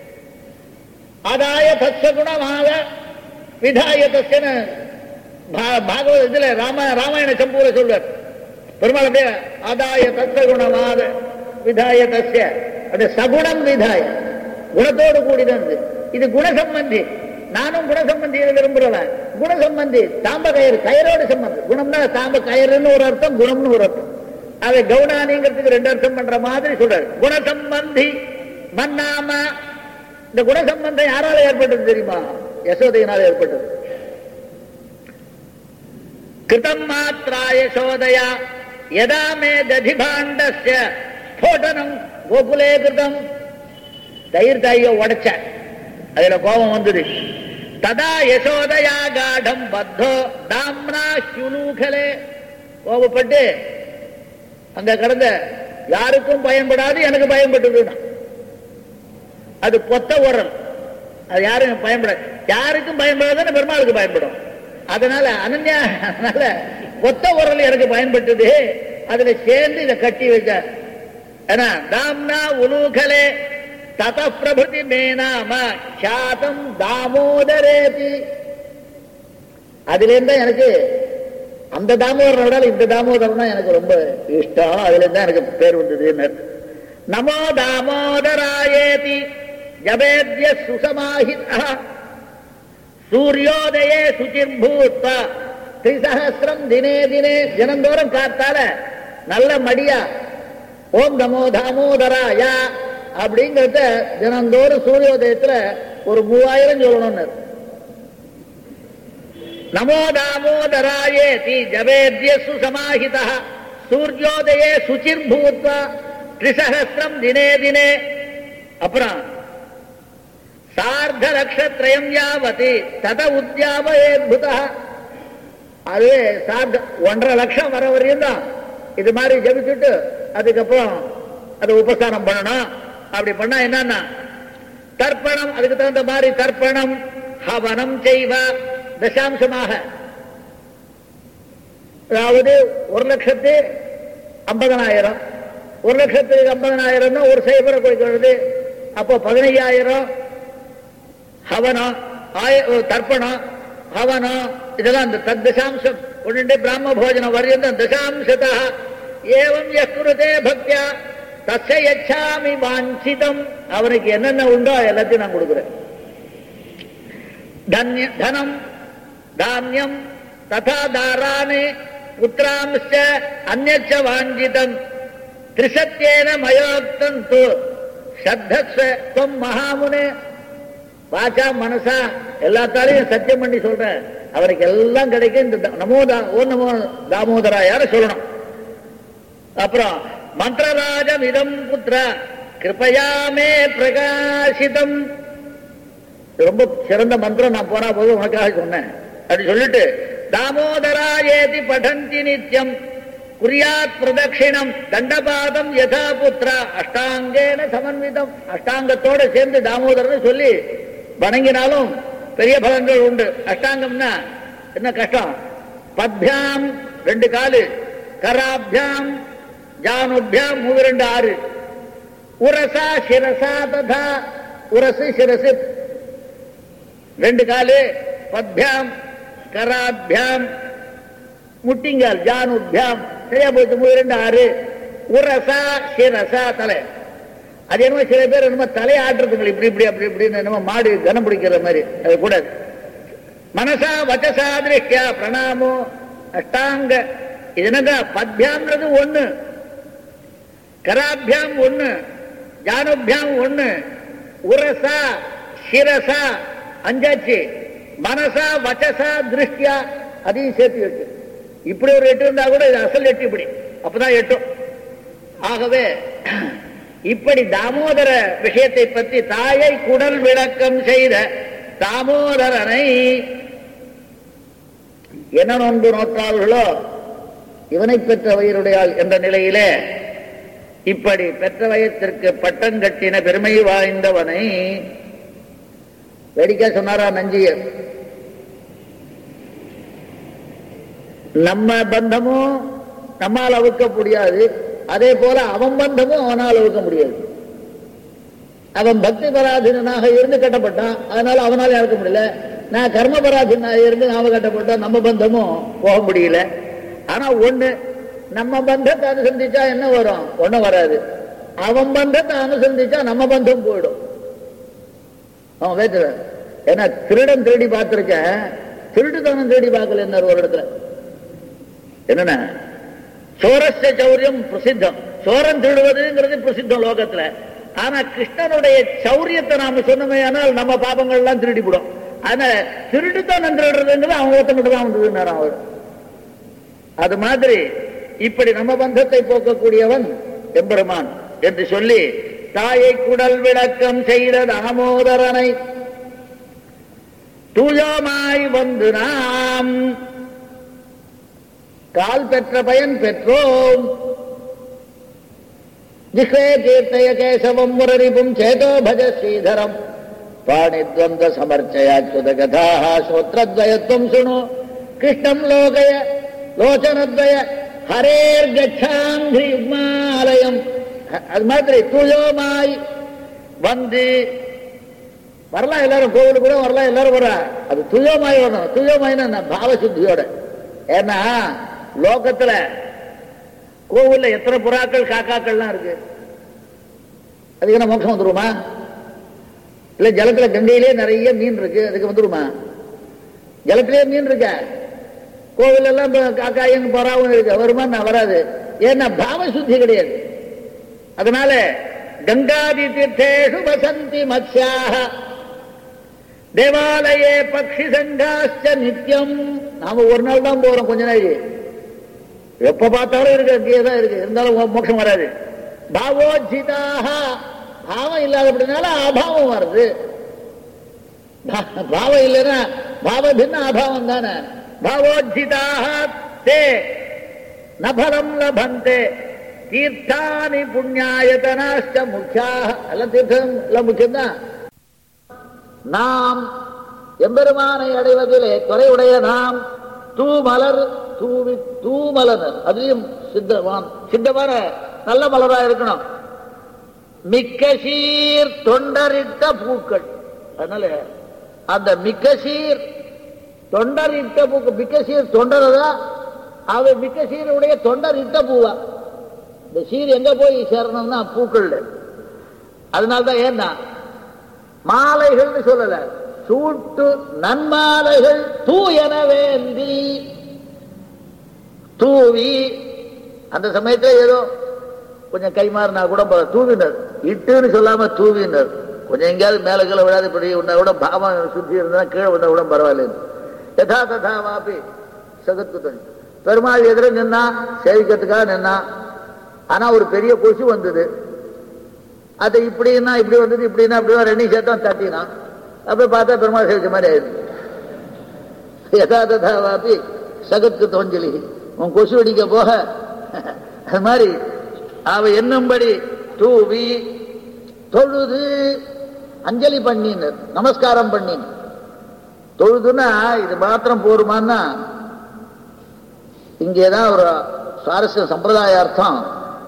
ஆதாய தத்வ குணமாக விதாய தஸ்யன பாகவத இதுல ராம ராமாயண சம்பூல சொல்வார் பெருமாள் அப்படியே ஆதாய தத்வ குணமாத விதாய தஸ்ய அப்படியே சகுணம் விதாய குணத்தோடு கூடிதான் இது. இது குணசம்பந்தி நானும் குணசம்பந்தி விரும்புறவன் குணசம்பந்தி தாம்ப கயிறு கயிறோடு சம்பந்தம் குணம்னா தாம்ப கயிறுன்னு ஒரு அர்த்தம் குணம்னு ஒரு அர்த்தம் அதை கவுனானிங்கிறதுக்கு ரெண்டு அர்த்தம் பண்ற மாதிரி சொல்றாரு குணசம்பந்தி மன்னாம இந்த குணசம்பந்தம் யாரால ஏற்பட்டது தெரியுமா யசோதையினால் ஏற்பட்டது கிருதம் மாத்ரா யசோதயா யதா மே ததிபாண்டஸ்ய ஸ்போடனம் கோகுலே கிருதம் தயிர் தாயை உடைச்ச அதுல கோபம் வந்தது ததா யசோதயா காடம் பத்தோ தாம்னா சுலூகலே கோபப்பட்டு அங்க கடந்த யாருக்கும் பயன்படாது எனக்கு பயன்பட்டதுன்னா அது பொத்த உரல் அது யாரும் பயன்படாது யாருக்கும் பயன்படாதுன்னு பெருமாளுக்கு பயன்படும் அதனால அனன்யா அதனால பொத்த உரல் எனக்கு பயன்பட்டது அதுல சேர்ந்து இதை கட்டி வச்ச ஏன்னா தாம்னா உலூகலே தத பிரபுதி மேனாம சாதம் தாமோதரேதி அதுல இருந்தா எனக்கு அந்த தாமோதரனை விட இந்த தாமோதரன் தான் எனக்கு ரொம்ப இஷ்டம் அதுல இருந்தா எனக்கு பேர் வந்தது நமோ தாமோதராயேதி ஜபேத்ய சுசமாஹிதா சூரியோதயே சுச்சிர்பூத்த திரிசகசிரம் தினே தினே தினந்தோறும் காத்தால நல்ல மடியா ஓம் நமோ தாமோதராயா அப்படிங்கறத தினந்தோறும் சூரியோதயத்துல ஒரு மூவாயிரம் சொல்லணும்னு நமோ தாமோதராயே தி ஜபேத்ய சுசமாஹிதா சூரியோதயே சுச்சிர்பூத்வா திரிசகசிரம் தினே தினே அப்புறம் சார்த்த லட்சத்ரயம் யாவதி தத உத்தியாபயேத்புதா அது சார்த்த ஒன்றரை லட்சம் வர வரையும் தான் இது மாதிரி ஜபிச்சுட்டு அதுக்கப்புறம் அது உபஸ்தானம் பண்ணணும் அப்படி பண்ணா என்னன்னா தர்ப்பணம் அதுக்கு தகுந்த மாதிரி தர்ப்பணம் ஹவனம் செய்வ தசாம்சமாக அதாவது ஒரு லட்சத்து ஐம்பதனாயிரம் ஒரு லட்சத்துக்கு ஐம்பதனாயிரம்னா ஒரு சைபரை கொடுக்கிறது அப்போ பதினையாயிரம் ஹவனம் ஆய தர்ப்பணம் ஹவனம் இதெல்லாம் இந்த தத் தசாம்சம் ஒன்று பிராம போஜனம் வரையும் தசாம்சதா ஏவம் யஸ்குருதே பக்தியா தஸ்ய யச்சாமி வாஞ்சிதம் அவனுக்கு என்னென்ன உண்டோ எல்லாத்தையும் நான் கொடுக்குறேன் தன்ய தனம் தானியம் ததா தாராணி புத்திராம்ச அந்நச்ச வாஞ்சிதம் திரிசத்தியேன மயோக்தம் து சத்தஸ்வ துவம் மகாமுனே வாச்சா மனசா எல்லாத்தாலையும் சத்தியம் பண்ணி சொல்றேன் அவருக்கு எல்லாம் கிடைக்கும் இந்த த- நமோ தா ஓ நமோ தாமோதரா யார சொல்லணும் அப்புறம் மந்திரராஜம் இதம் புத்திர கிருபயாமே பிரகாசிதம் இது ரொம்ப சிறந்த மந்திரம் நான் போனா போது உனக்காக சொன்னேன் அப்படி சொல்லிட்டு தாமோதரா ஏதி படந்தி நித்யம் குறியாத் பிரதட்சிணம் தண்டபாதம் யதா புத்திரா அஷ்டாங்கேன சமன்விதம் அஷ்டாங்கத்தோட சேர்ந்து தாமோதரன் சொல்லி வணங்கினாலும் பெரிய பலன்கள் உண்டு அஷ்டாங்கம்னா என்ன கஷ்டம் பத்யாம் ரெண்டு காலு கராபியாம் ஜானுபியாம் மூணு ரெண்டு ஆறு உரசா சிரசா ததா உரசு சிரசு ரெண்டு காலு பத்யாம் கராபியாம் முட்டிங்கால் ஜானுபியாம் சரியா போயிட்டு மூணு ரெண்டு ஆறு உரசா சிரசா தலை அது என்னமோ சில பேர் என்னமோ தலையை ஆட்டுறதுங்களே இப்படி இப்படி அப்படி இப்படின்னு என்னமோ மாடு கனம் பிடிக்கிற மாதிரி அது கூடாது மனசா வச்சசா திருஷ்டியா பிரணாமோ அஷ்டாங்க இது என்னங்க பத்யாம்ன்றது ஒண்ணு கராபியாம் ஒண்ணு ஜானுபியாம் ஒண்ணு உரசா சிரசா அஞ்சாச்சு மனசா வச்சசா திருஷ்டியா அதையும் சேர்த்து எட்டு இப்படி ஒரு எட்டு இருந்தா கூட இது அசல் எட்டு இப்படி அப்பதான் எட்டும் ஆகவே இப்படி தாமோதர விஷயத்தை பற்றி தாயை குடல் விளக்கம் செய்த தாமோதரனை என்ன நோன்பு நோற்றார்களோ இவனை பெற்ற வயிறுடையாள் என்ற நிலையிலே இப்படி பெற்ற வயத்திற்கு பட்டம் கட்டின பெருமை வாய்ந்தவனை வேடிக்கை சொன்னாரா நஞ்சியர் நம்ம பந்தமும் நம்மால் அவுக்க முடியாது அதே போல அவன் பந்தமும் அவனால் அவுக்க முடியாது அவன் பக்தி பராதீனாக இருந்து கட்டப்பட்டான் அதனால அவனால இறக்க முடியல நான் கர்ம பராதீனாக இருந்து நாம கட்டப்பட்டோம் நம்ம பந்தமும் போக முடியல ஆனா ஒண்ணு நம்ம பந்தத்தை அனுசந்திச்சா என்ன வரும் ஒண்ணும் வராது அவன் பந்தத்தை அனுசந்திச்சா நம்ம பந்தம் போயிடும் அவன் வேற்று ஏன்னா திருடன் திருடி பார்த்திருக்கேன் திருட்டுத்தனம் திருடி பார்க்கல என்ன ஒரு இடத்துல என்னன்னா சோரஸ்ய சௌரியம் பிரசித்தம் சோரன் திருடுவதுங்கிறது பிரசித்தம் லோகத்துல ஆனா கிருஷ்ணனுடைய சௌரியத்தை நாம சொன்னோமே ஆனால் நம்ம பாபங்கள் எல்லாம் திருடிவிடும் ஆனா திருட்டுத்தனம் திருடுறதுங்கிறது அவங்க ஒருத்த மட்டும் தான் வந்ததுன்னாரு அவர் அது மாதிரி இப்படி நம்ம பந்தத்தை போக்கக்கூடியவன் எம்பெருமான் என்று சொல்லி தாயை குடல் விளக்கம் செய்த தாமோதரனை தூயோமாய் வந்து நாம் கால் பெற்ற பயன் பெற்றோம் ஜிஹ்வே கீர்த்தய கேசவம் முரரிபும் சேதோ பஜ ஸ்ரீதரம் பாணித்வந்த சமர்ச்சயாச்சுத கதாः ஸ்ரோத்ரத்வயத்வம் சுணு கிருஷ்ணம் லோகய லோச்சனத்வய ஹரேர் கச்சாங்கி யுக்மாலயம் அது மாதிரி தூயோமாய் வந்து வரலாம் எல்லாரும் கோவிலுக்கு கூட வரலாம் எல்லாரும் வர அது தூயோமாய் வரணும் தூயோமாய்னா என்ன பாவ சுத்தியோட ஏன்னா லோகத்துல கோவில்ல எத்தனை புறாக்கள் காக்காக்கள்லாம் இருக்கு அதுக்கு என்ன மோட்சம் வந்துருமா இல்ல ஜலத்துல கங்கையிலே நிறைய மீன் இருக்கு அதுக்கு வந்துருமா ஜலத்திலே மீன் இருக்க கோவில் எல்லாம் இப்ப காக்காயும் பறாவும் இருக்கு வருமா நான் வராது ஏன்னா பாவ சுத்தி கிடையாது அதனால கங்காதி தீர்த்தேஷு வசந்தி மத்யாக தேவாலயே பக்ஷி சங்காச்ச நித்தியம் நாம ஒரு நாள் தான் போறோம் கொஞ்ச நாள் எப்ப பார்த்தாலும் இருக்கு அங்கேயே தான் இருக்கு இருந்தாலும் மோ- மோட்சம் வராது பாவோஜிதாக பாவம் இல்லாதபடினால அபாவம் வருது பா- பாவம் இல்லைன்னா பாவ பின்ன அபாவம் தானே பாவோஜிதாக தே நபலம் லபந்தே தீர்த்தானி புண்ணியாயதனாஷ்ட முக்கியாக எல்லாம் தீர்த்தம் எல்லாம் முக்கியம்தான் நாம் எம்பெருமானை அடைவதிலே குறைவுடைய நாம் தூமலர் தூவி தூமலர் அதுலயும் சித்தவான் சித்தமான நல்ல மலரா இருக்கணும் மிக்க சீர் தொண்டரிட்ட பூக்கள் அதனால அந்த மிக்க சீர் தொண்டரிட்ட பூக்கள் மிக்க சீர் தொண்டரதா அவ மிக்க சீருடைய தொண்டரிட்ட பூவா இந்த சீர் எங்க போய் சேரணும்னா பூக்கள் அதனால்தான் ஏன்னா மாலைகள்னு சொல்லல சூட்டு நன்மாலைகள் தூயன வேந்தி தூவி அந்த சமயத்துல ஏதோ கொஞ்சம் கைமாறினா கூட பரவா- தூவினர் இட்டுன்னு சொல்லாம தூவினர் கொஞ்சம் எங்கேயாவது மேல கீழே விடாது இப்படி உண்டா கூட பாவம் சுத்தி இருந்தா கீழே வந்தா கூட பரவாயில்ல யதா ததா வாபி சகத்து தனி பெருமாள் எதிர நின்னா சேவிக்கிறதுக்காக நின்னா ஆனா ஒரு பெரிய கொசு வந்தது அது இப்படின்னா இப்படி வந்தது இப்படின்னா இப்படி ரெண்டையும் சேர்த்தான் தட்டினான் அப்ப பார்த்தா பெருமாள் சேவிச்ச மாதிரி ஆயிடுது யதா ததா வாபி சகத்து தோஞ்சலி உன் கொசு அடிக்க போக அது மாதிரி அவ என்னும்படி தூவி தொழுது அஞ்சலி பண்ணினர் நமஸ்காரம் பண்ணின தொழுதுன்னா இது மாத்திரம் போருமான்னா இங்கேதான் ஒரு சுவாரஸ்ய சம்பிரதாய அர்த்தம்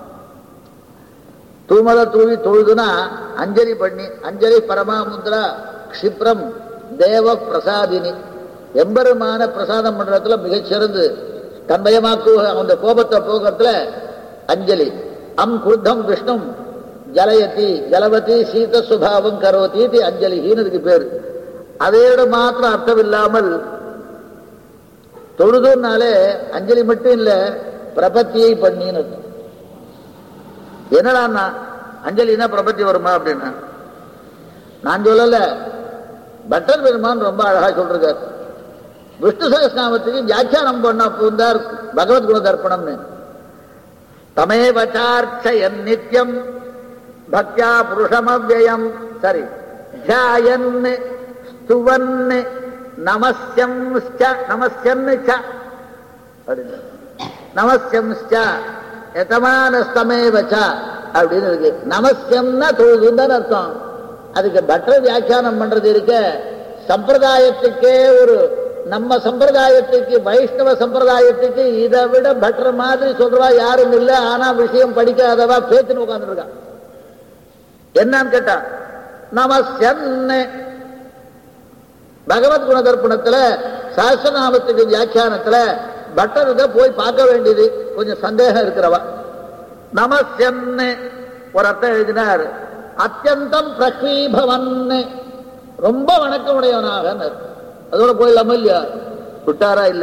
தூமல தூவி தொழுதுனா அஞ்சலி பண்ணி அஞ்சலி பரமாமுத்ரா க்ஷிப்ரம் தேவ பிரசாதினி எம்பெருமான பிரசாதம் பண்றதுல மிகச்சிறந்து தன்மயமாக்கு அந்த கோபத்தை போகிறதுல அஞ்சலி அம் குருத்தம் விஷ்ணும் ஜலயதி ஜலவதி சீத சுபாவம் கரோதி இது அஞ்சலின்னு இதுக்கு பேரு அதையோட மாத்திரம் அர்த்தம் இல்லாமல் தொழுதுனாலே அஞ்சலி மட்டும் இல்ல பிரபத்தியை பண்ணின்னு அர்த்தம். என்னடான்னா அஞ்சலினா பிரபத்தி வருமா அப்படின்னா நான் சொல்லல பட்டர் பெருமான் ரொம்ப அழகா சொல்றார் விஷ்ணு சகஸ்நாமத்துக்கு வியாக்கியானம் பண்ண பூந்தார் பகவத் குண தர்ப்பணம்னு தமேவ சார்ச்சயன் நித்யம் பக்தியா புருஷமவ்யயம் சரி தியாயன் ஸ்துவன் நமஸ்யம் நமஸ்யன் அப்படின்னு நமஸ்யம் எதமானஸ்தமேவச்ச அப்படின்னு இருக்கு நமஸ்யம்னா தொழுதுன்னு தானே அர்த்தம் அதுக்கு பட்டர் வியாக்கியானம் பண்றது இருக்க சம்பிரதாயத்துக்கே ஒரு நம்ம சம்பிரதாயத்துக்கு வைஷ்ணவ சம்பிரதாயத்துக்கு இதை விட பட்டர் மாதிரி சொல்றவா யாரும் இல்லை ஆனா விஷயம் படிக்காதவா பேச்சுன்னு உட்கார்ந்துருக்கா என்னன்னு கேட்டா நமஸ்யன்னு பகவத் குண தர்ப்பணத்துல சாஸ்திரநாமத்துக்கு வியாக்கியானத்துல பட்டர் இதை போய் பார்க்க வேண்டியது கொஞ்சம் சந்தேகம் இருக்கிறவா நமஸ்யன்னு ஒரு அர்த்தம் எழுதினார் அத்தியந்தம் பிரக்வீபவன் ரொம்ப வணக்கம் உடையவனாக அதோட போயிடலாமா இல்லையா விட்டாரா இல்ல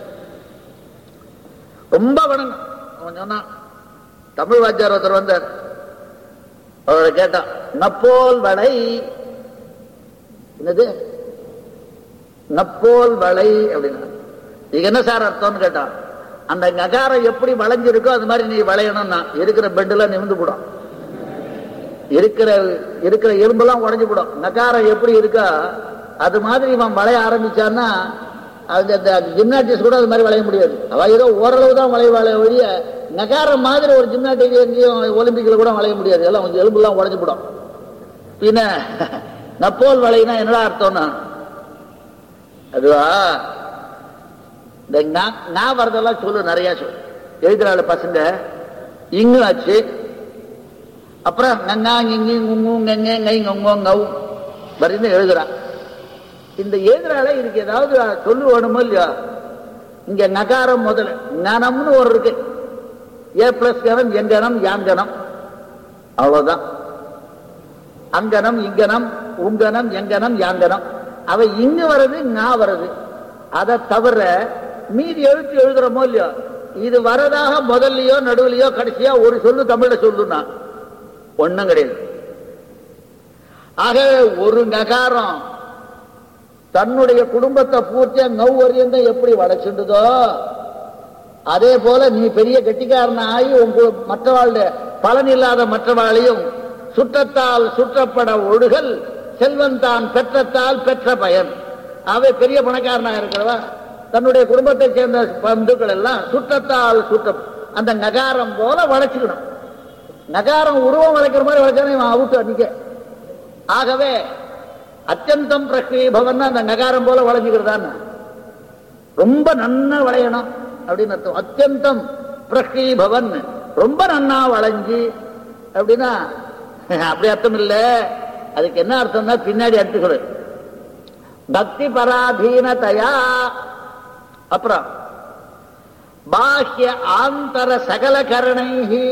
ரொம்ப வணக்கம் அவன் சொன்னான் தமிழ் வாத்தியார் ஒருத்தர் வந்தார் அவரை கேட்டான் நப்போல் வளை என்னது நப்போல் வளை அப்படின்னா இது என்ன சார் அர்த்தம்னு கேட்டான் அந்த நகாரம் எப்படி வளைஞ்சிருக்கோ அது மாதிரி நீ வளையணும்னா இருக்கிற பெட்டெல்லாம் நிமிந்து போடும் இருக்கிற இருக்கிற எலும்பெல்லாம் உடஞ்சு போடும் நகாரம் எப்படி இருக்கோ அது மாதிரி இவன் வளைய ஆரம்பிச்சான்னா அது அந்த ஜிம்னாட்டிஸ் கூட அது மாதிரி வளைய முடியாது அவ ஏதோ ஓரளவு தான் வளைய வளைய ஒழிய நகாரம் மாதிரி ஒரு ஜிம்னாட்டிக் எங்கேயும் ஒலிம்பிக்ல கூட வளைய முடியாது எல்லாம் கொஞ்சம் எலும்பெல்லாம் உடஞ்சு போடும் பின்ன நப்போல் வளைனா என்னடா அர்த்தம்னா அதுவா இந்த ஞா- ஞா வரதெல்லாம் சொல்லு நிறைய சொல்லு எழுதுறாள் பசங்க இங்கு ஆச்சு அப்புறம் ngங்கா இங்கி குங்கு ngங்க ngை ngொங்கோ ngௌ வரிந்து எழுதுறான் இந்த எழுதுறால இதுக்கு ஏதாவது சொல்லு வேணுமோ இல்லையா இங்க நகாரம் முதல்ல ஞானம்னு ஒரு இருக்கு ஏ பிளஸ் கணம் எங்கனம் யாங்கனம் அவ்வளவுதான் அங்கனம் இங்கனம் உங்கனம் எங்கனம் யாங்கனம் அவ இங்கு வருது ngா வருது அதை தவிர மீதி எழுத்து எழுதுறோமோ இல்லையோ இது வரதாக முதல்லயோ நடுவுலயோ கடைசியா ஒரு சொல்லு தமிழ்ல சொல்லுனா ஒண்ணும் கிடையாது ஆக ஒரு நகாரம் தன்னுடைய குடும்பத்தை பூர்த்தியா நவ் வரியந்தம் எப்படி வளைச்சுண்டுதோ அதே போல நீ பெரிய கெட்டிக்காரன் ஆகி உங்க மற்றவாளுடைய பலன் இல்லாத மற்றவாளையும் சுற்றத்தால் சுற்றப்பட ஒழுகல் செல்வந்தான் பெற்றத்தால் பெற்ற பயன் அவை பெரிய பணக்காரனா இருக்கிறவா தன்னுடைய குடும்பத்தை சேர்ந்த பந்துக்கள் எல்லாம் சுற்றத்தால் சுற்ற அந்த நகாரம் போல வளைச்சுக்கணும் நகாரம் உருவம் வளைக்கிற மாதிரி வளைச்சானே இவன் அவுட்டு அன்னைக்கு ஆகவே அத்தியந்தம் பிரக்ரீபவன் அந்த நகாரம் போல வளைஞ்சுக்கிறதான்னு ரொம்ப நன்னா வளையணும் அப்படின்னு அர்த்தம் அத்தியந்தம் பிரக்ரீபவன் ரொம்ப நன்னா வளைஞ்சு அப்படின்னா அப்படி அர்த்தம் இல்ல அதுக்கு என்ன அர்த்தம்னா பின்னாடி அர்த்தம் பக்தி பராதீனதையா அப்புறம் பாஹ்ய ஆந்தர சகல கரணைஹி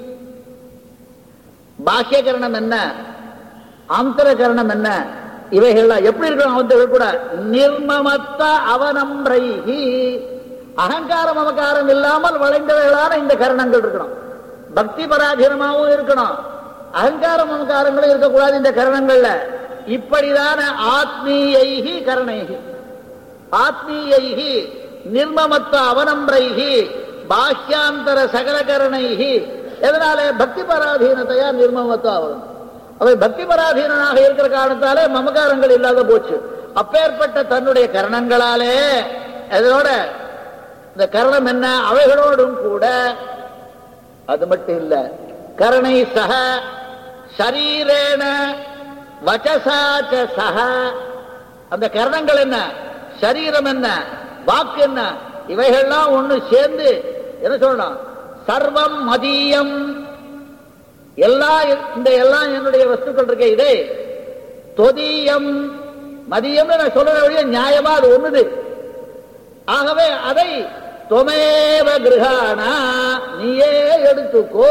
பாஹ்ய கரணம் என்ன ஆந்தர கரணம் என்ன இவைகள்லாம் எப்படி இருக்கணும் அவந்தர்கள் கூட நிர்மமத்த அவனம்ரைஹி அகங்காரம் அமகாரம் இல்லாமல் வளைந்தவைகளான இந்த கரணங்கள் இருக்கணும் பக்தி பராதீனமாகவும் இருக்கணும் அகங்காரம் அமகாரங்களும் இருக்கக்கூடாது இந்த கரணங்கள்ல இப்படிதான ஆத்மீயைகி கரணைகி ஆத்மீயைகி நிர்மமத்த அவனம்ரைகி பாஹ்யாந்தர சகலகரணைகி எதனாலே பக்தி பராதீனத்தையா நிர்மமத்த அவனம் அவை பக்தி பராதீனனாக இருக்கிற காரணத்தாலே மமகாரங்கள் இல்லாத போச்சு அப்பேற்பட்ட தன்னுடைய கரணங்களாலே அதனோட இந்த கரணம் என்ன அவைகளோடும் கூட அது மட்டும் இல்ல கரணை சக ஷரீரேன வச்சசாச்ச சக அந்த கரணங்கள் என்ன சரீரம் என்ன வாக்கு என்ன இவைகள்லாம் ஒண்ணு சேர்ந்து என்ன சொல்லணும் சர்வம் மதியம் எல்லா இந்த எல்லாம் என்னுடைய வஸ்துக்கள் இருக்க இதே தொதியம் மதியம்னு நான் சொல்ற வழிய நியாயமா அது ஒண்ணுது ஆகவே அதை தொமேவ கிரகானா நீயே எடுத்துக்கோ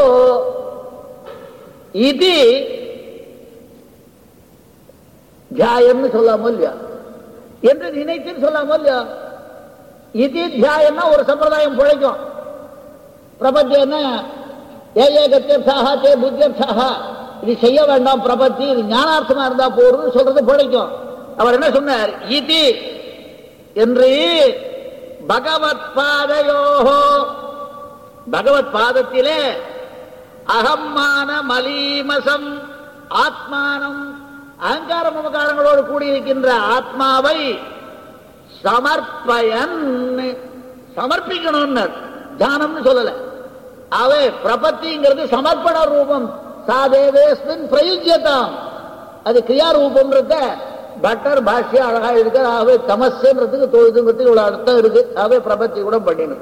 இது தியாயம்னு சொல்லாமோ இல்லையா என்று நினைத்து சொல்லாமோ இல்லையா இது தியாயம்னா ஒரு சம்பிரதாயம் பிழைக்கும் பிரபத்தியம்னா ஏ ஏ கத்தியர்த்தாக தே புத்தியர்த்தாக இது செய்ய வேண்டாம் பிரபத்தி இது ஞானார்த்தமா இருந்தா போறதுன்னு சொல்றது பிழைக்கும் அவர் என்ன சொன்னார் இது என்று பகவத் பாதையோஹோ பகவத் பாதத்திலே அகம்மான மலீமசம் ஆத்மானம் அகங்கார மமகாரங்களோடு கூடியிருக்கின்ற ஆத்மாவை சமர்ப்பயன் சமர்ப்பிக்கணும்னு தியானம்னு சொல்லல அவை பிரபத்திங்கிறது சமர்ப்பண ரூபம் சாதேவேஸ்மின் பிரயுஜ்யதாம் அது கிரியா ரூபம்ன்றத பட்டர் பாஷ்ய அழகா இருக்கு ஆகவே தமஸ்ன்றதுக்கு தொழுதுங்கிறதுக்கு இவ்வளவு அர்த்தம் இருக்கு ஆகவே பிரபத்தி கூட பண்ணிடும்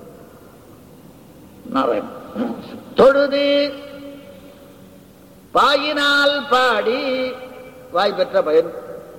நாராயண் தொழுது பாயினால் பாடி வாய் பெற்ற பயன்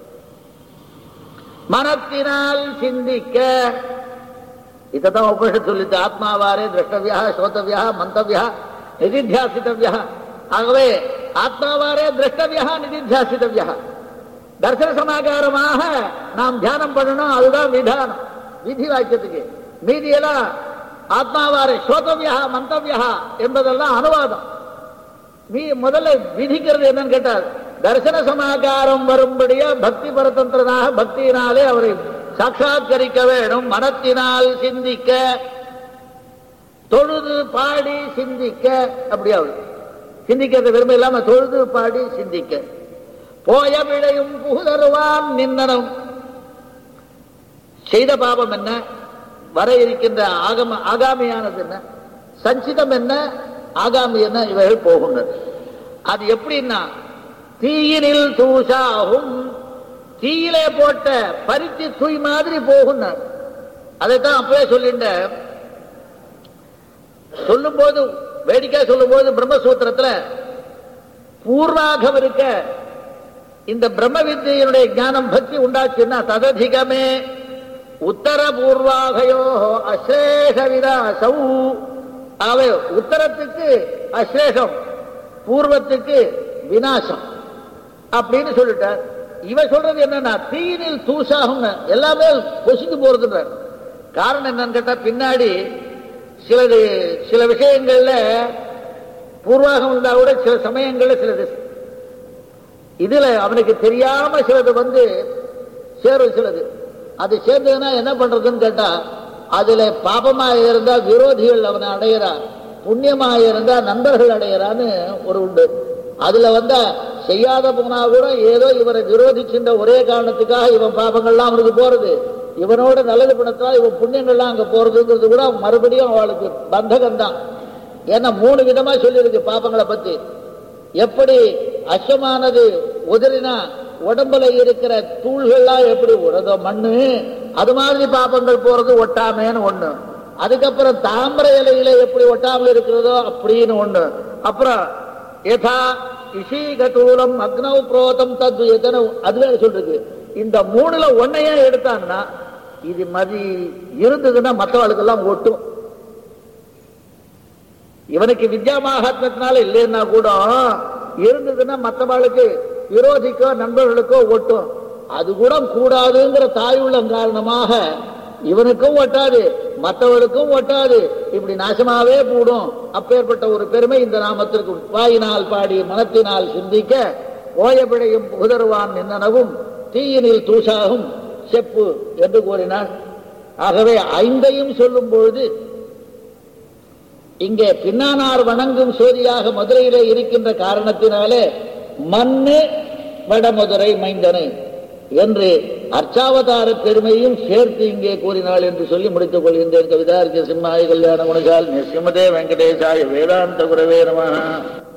மனத்தினால் சிந்திக்க இதான் உபனிஷத் சொல்லிட்டு ஆத்மாவாரே திரஷ்டவியா ஸ்ரோதவியா மந்தவியா நிதித்தியாசித்தவியா ஆகவே ஆத்மாவாரே திரஷ்டவியா நிதித்தியாசித்தவியா தர்சன சமாகாரமாக நாம் தியானம் பண்ணணும் அதுதான் விதானம் விதி வாக்கியத்துக்கு மீதியெல்லாம் ஆத்மாவாரே ஸ்ரோதவியா மந்தவியா என்பதெல்லாம் அனுவாதம் மீ முதல்ல விதிக்கிறது என்னன்னு கேட்டால் தர்சன சமாகாரம் வரும்படியா பக்தி பரதந்திரனாக பக்தியினாலே அவரை சாட்சாத்கரிக்க வேணும் மனத்தினால் சிந்திக்க தொழுது பாடி சிந்திக்க அப்படியாவது சிந்திக்கிறது விரும்ப இல்லாம தொழுது பாடி சிந்திக்க போய விளையும் புகுதருவான் நின்னனும் செய்த பாபம் என்ன வர இருக்கின்ற ஆகம ஆகாமியானது என்ன சஞ்சிதம் என்ன ஆகாமி என்ன இவைகள் போகின்றது அது எப்படின்னா தீயினில் தூசாகும் தீயிலே போட்ட பருத்தி தூய் மாதிரி போகும் அதைத்தான் அப்பவே சொல்லிட்ட சொல்லும் போது வேடிக்கை சொல்லும் போது பிரம்மசூத்திரத்துல பூர்வாகம் இருக்க இந்த பிரம்ம வித்தியனுடைய ஞானம் பக்தி உண்டாச்சுன்னா தததிகமே உத்தர பூர்வாகையோ அசேஷ விதாசௌ அவை உத்தரத்துக்கு அசேஷம் பூர்வத்துக்கு விநாசம் அப்படின்னு சொல்லிட்டார் இவன் சொல்றது என்னன்னா தீயினில் தூசாகும் எல்லாமே பொசிந்து போறதுன்றார் காரணம் என்னன்னு கேட்டா பின்னாடி சிலது சில விஷயங்கள்ல பூர்வாகம் இருந்தா கூட சில சமயங்கள்ல சிலது இதுல அவனுக்கு தெரியாம சிலது வந்து சேரும் சிலது அது சேர்ந்ததுன்னா என்ன பண்றதுன்னு கேட்டா அதுல பாபமாக இருந்தா விரோதிகள் அவனை அடையிறா புண்ணியமாக இருந்தா நண்பர்கள் அடையிறான்னு ஒரு உண்டு அதுல வந்த செய்யாத போனா கூட ஏதோ இவரை விரோதிக்கின்ற ஒரே காரணத்துக்காக இவன் பாபங்கள்லாம் அவனுக்கு போறது இவனோட நல்லது பணத்தால் இவன் புண்ணியங்கள்லாம் அங்க போறதுங்கிறது கூட மறுபடியும் அவளுக்கு பந்தகம் தான் ஏன்னா மூணு விதமா சொல்லியிருக்கு பாபங்களை பத்தி எப்படி அச்சமானது உதறினா உடம்புல இருக்கிற தூள்கள்லாம் எப்படி உரதோ மண்ணு அது மாதிரி பாபங்கள் போறது ஒட்டாமேன்னு ஒண்ணு அதுக்கப்புறம் தாமரை இலையில எப்படி ஒட்டாமல் இருக்கிறதோ அப்படின்னு ஒண்ணு அப்புறம் யதா இஷீகதூரம் அக்னவ் புரோதம் தத் எத்தனை அதுவே சொல்றது இந்த மூணுல ஒன்னையே எடுத்தான்னா இது மாதிரி இருந்ததுன்னா மற்றவர்களுக்கெல்லாம் ஒட்டும் இவனுக்கு வித்யா மகாத்மத்தினால இல்லைன்னா கூட இருந்ததுன்னா மற்றவர்களுக்கு விரோதிக்கோ நண்பர்களுக்கோ ஒட்டும் அது கூட கூடாதுங்கிற தாயுள்ளம் காரணமாக இவனுக்கும் ஒட்டாது மற்றவர்களுக்கும் ஒட்டாது இப்படி நாசமாவே கூடும் அப்பேற்பட்ட ஒரு பெருமை இந்த நாமத்திற்கு உண்டு. வாயினால் பாடி மனத்தினால் சிந்திக்க ஓயபிழையும் புகுதருவான் நின்னனவும் தீயினில் தூசாகும் செப்பு என்று கூறினான் ஆகவே ஐந்தையும் சொல்லும் பொழுது இங்கே பின்னானார் வணங்கும் சோதியாக மதுரையிலே இருக்கின்ற காரணத்தினாலே மண்ணு வடமதுரை மைந்தனை என்று அர்ச்சாவதார பெருமையும் சேர்த்து இங்கே கூறினாள் என்று சொல்லி முடித்துக் கொள்கின்றேன் கவிதார்க்க சிம்மாய கல்யாண குணசால் நிசிமதே வெங்கடேசாய வேதாந்த குரவே நம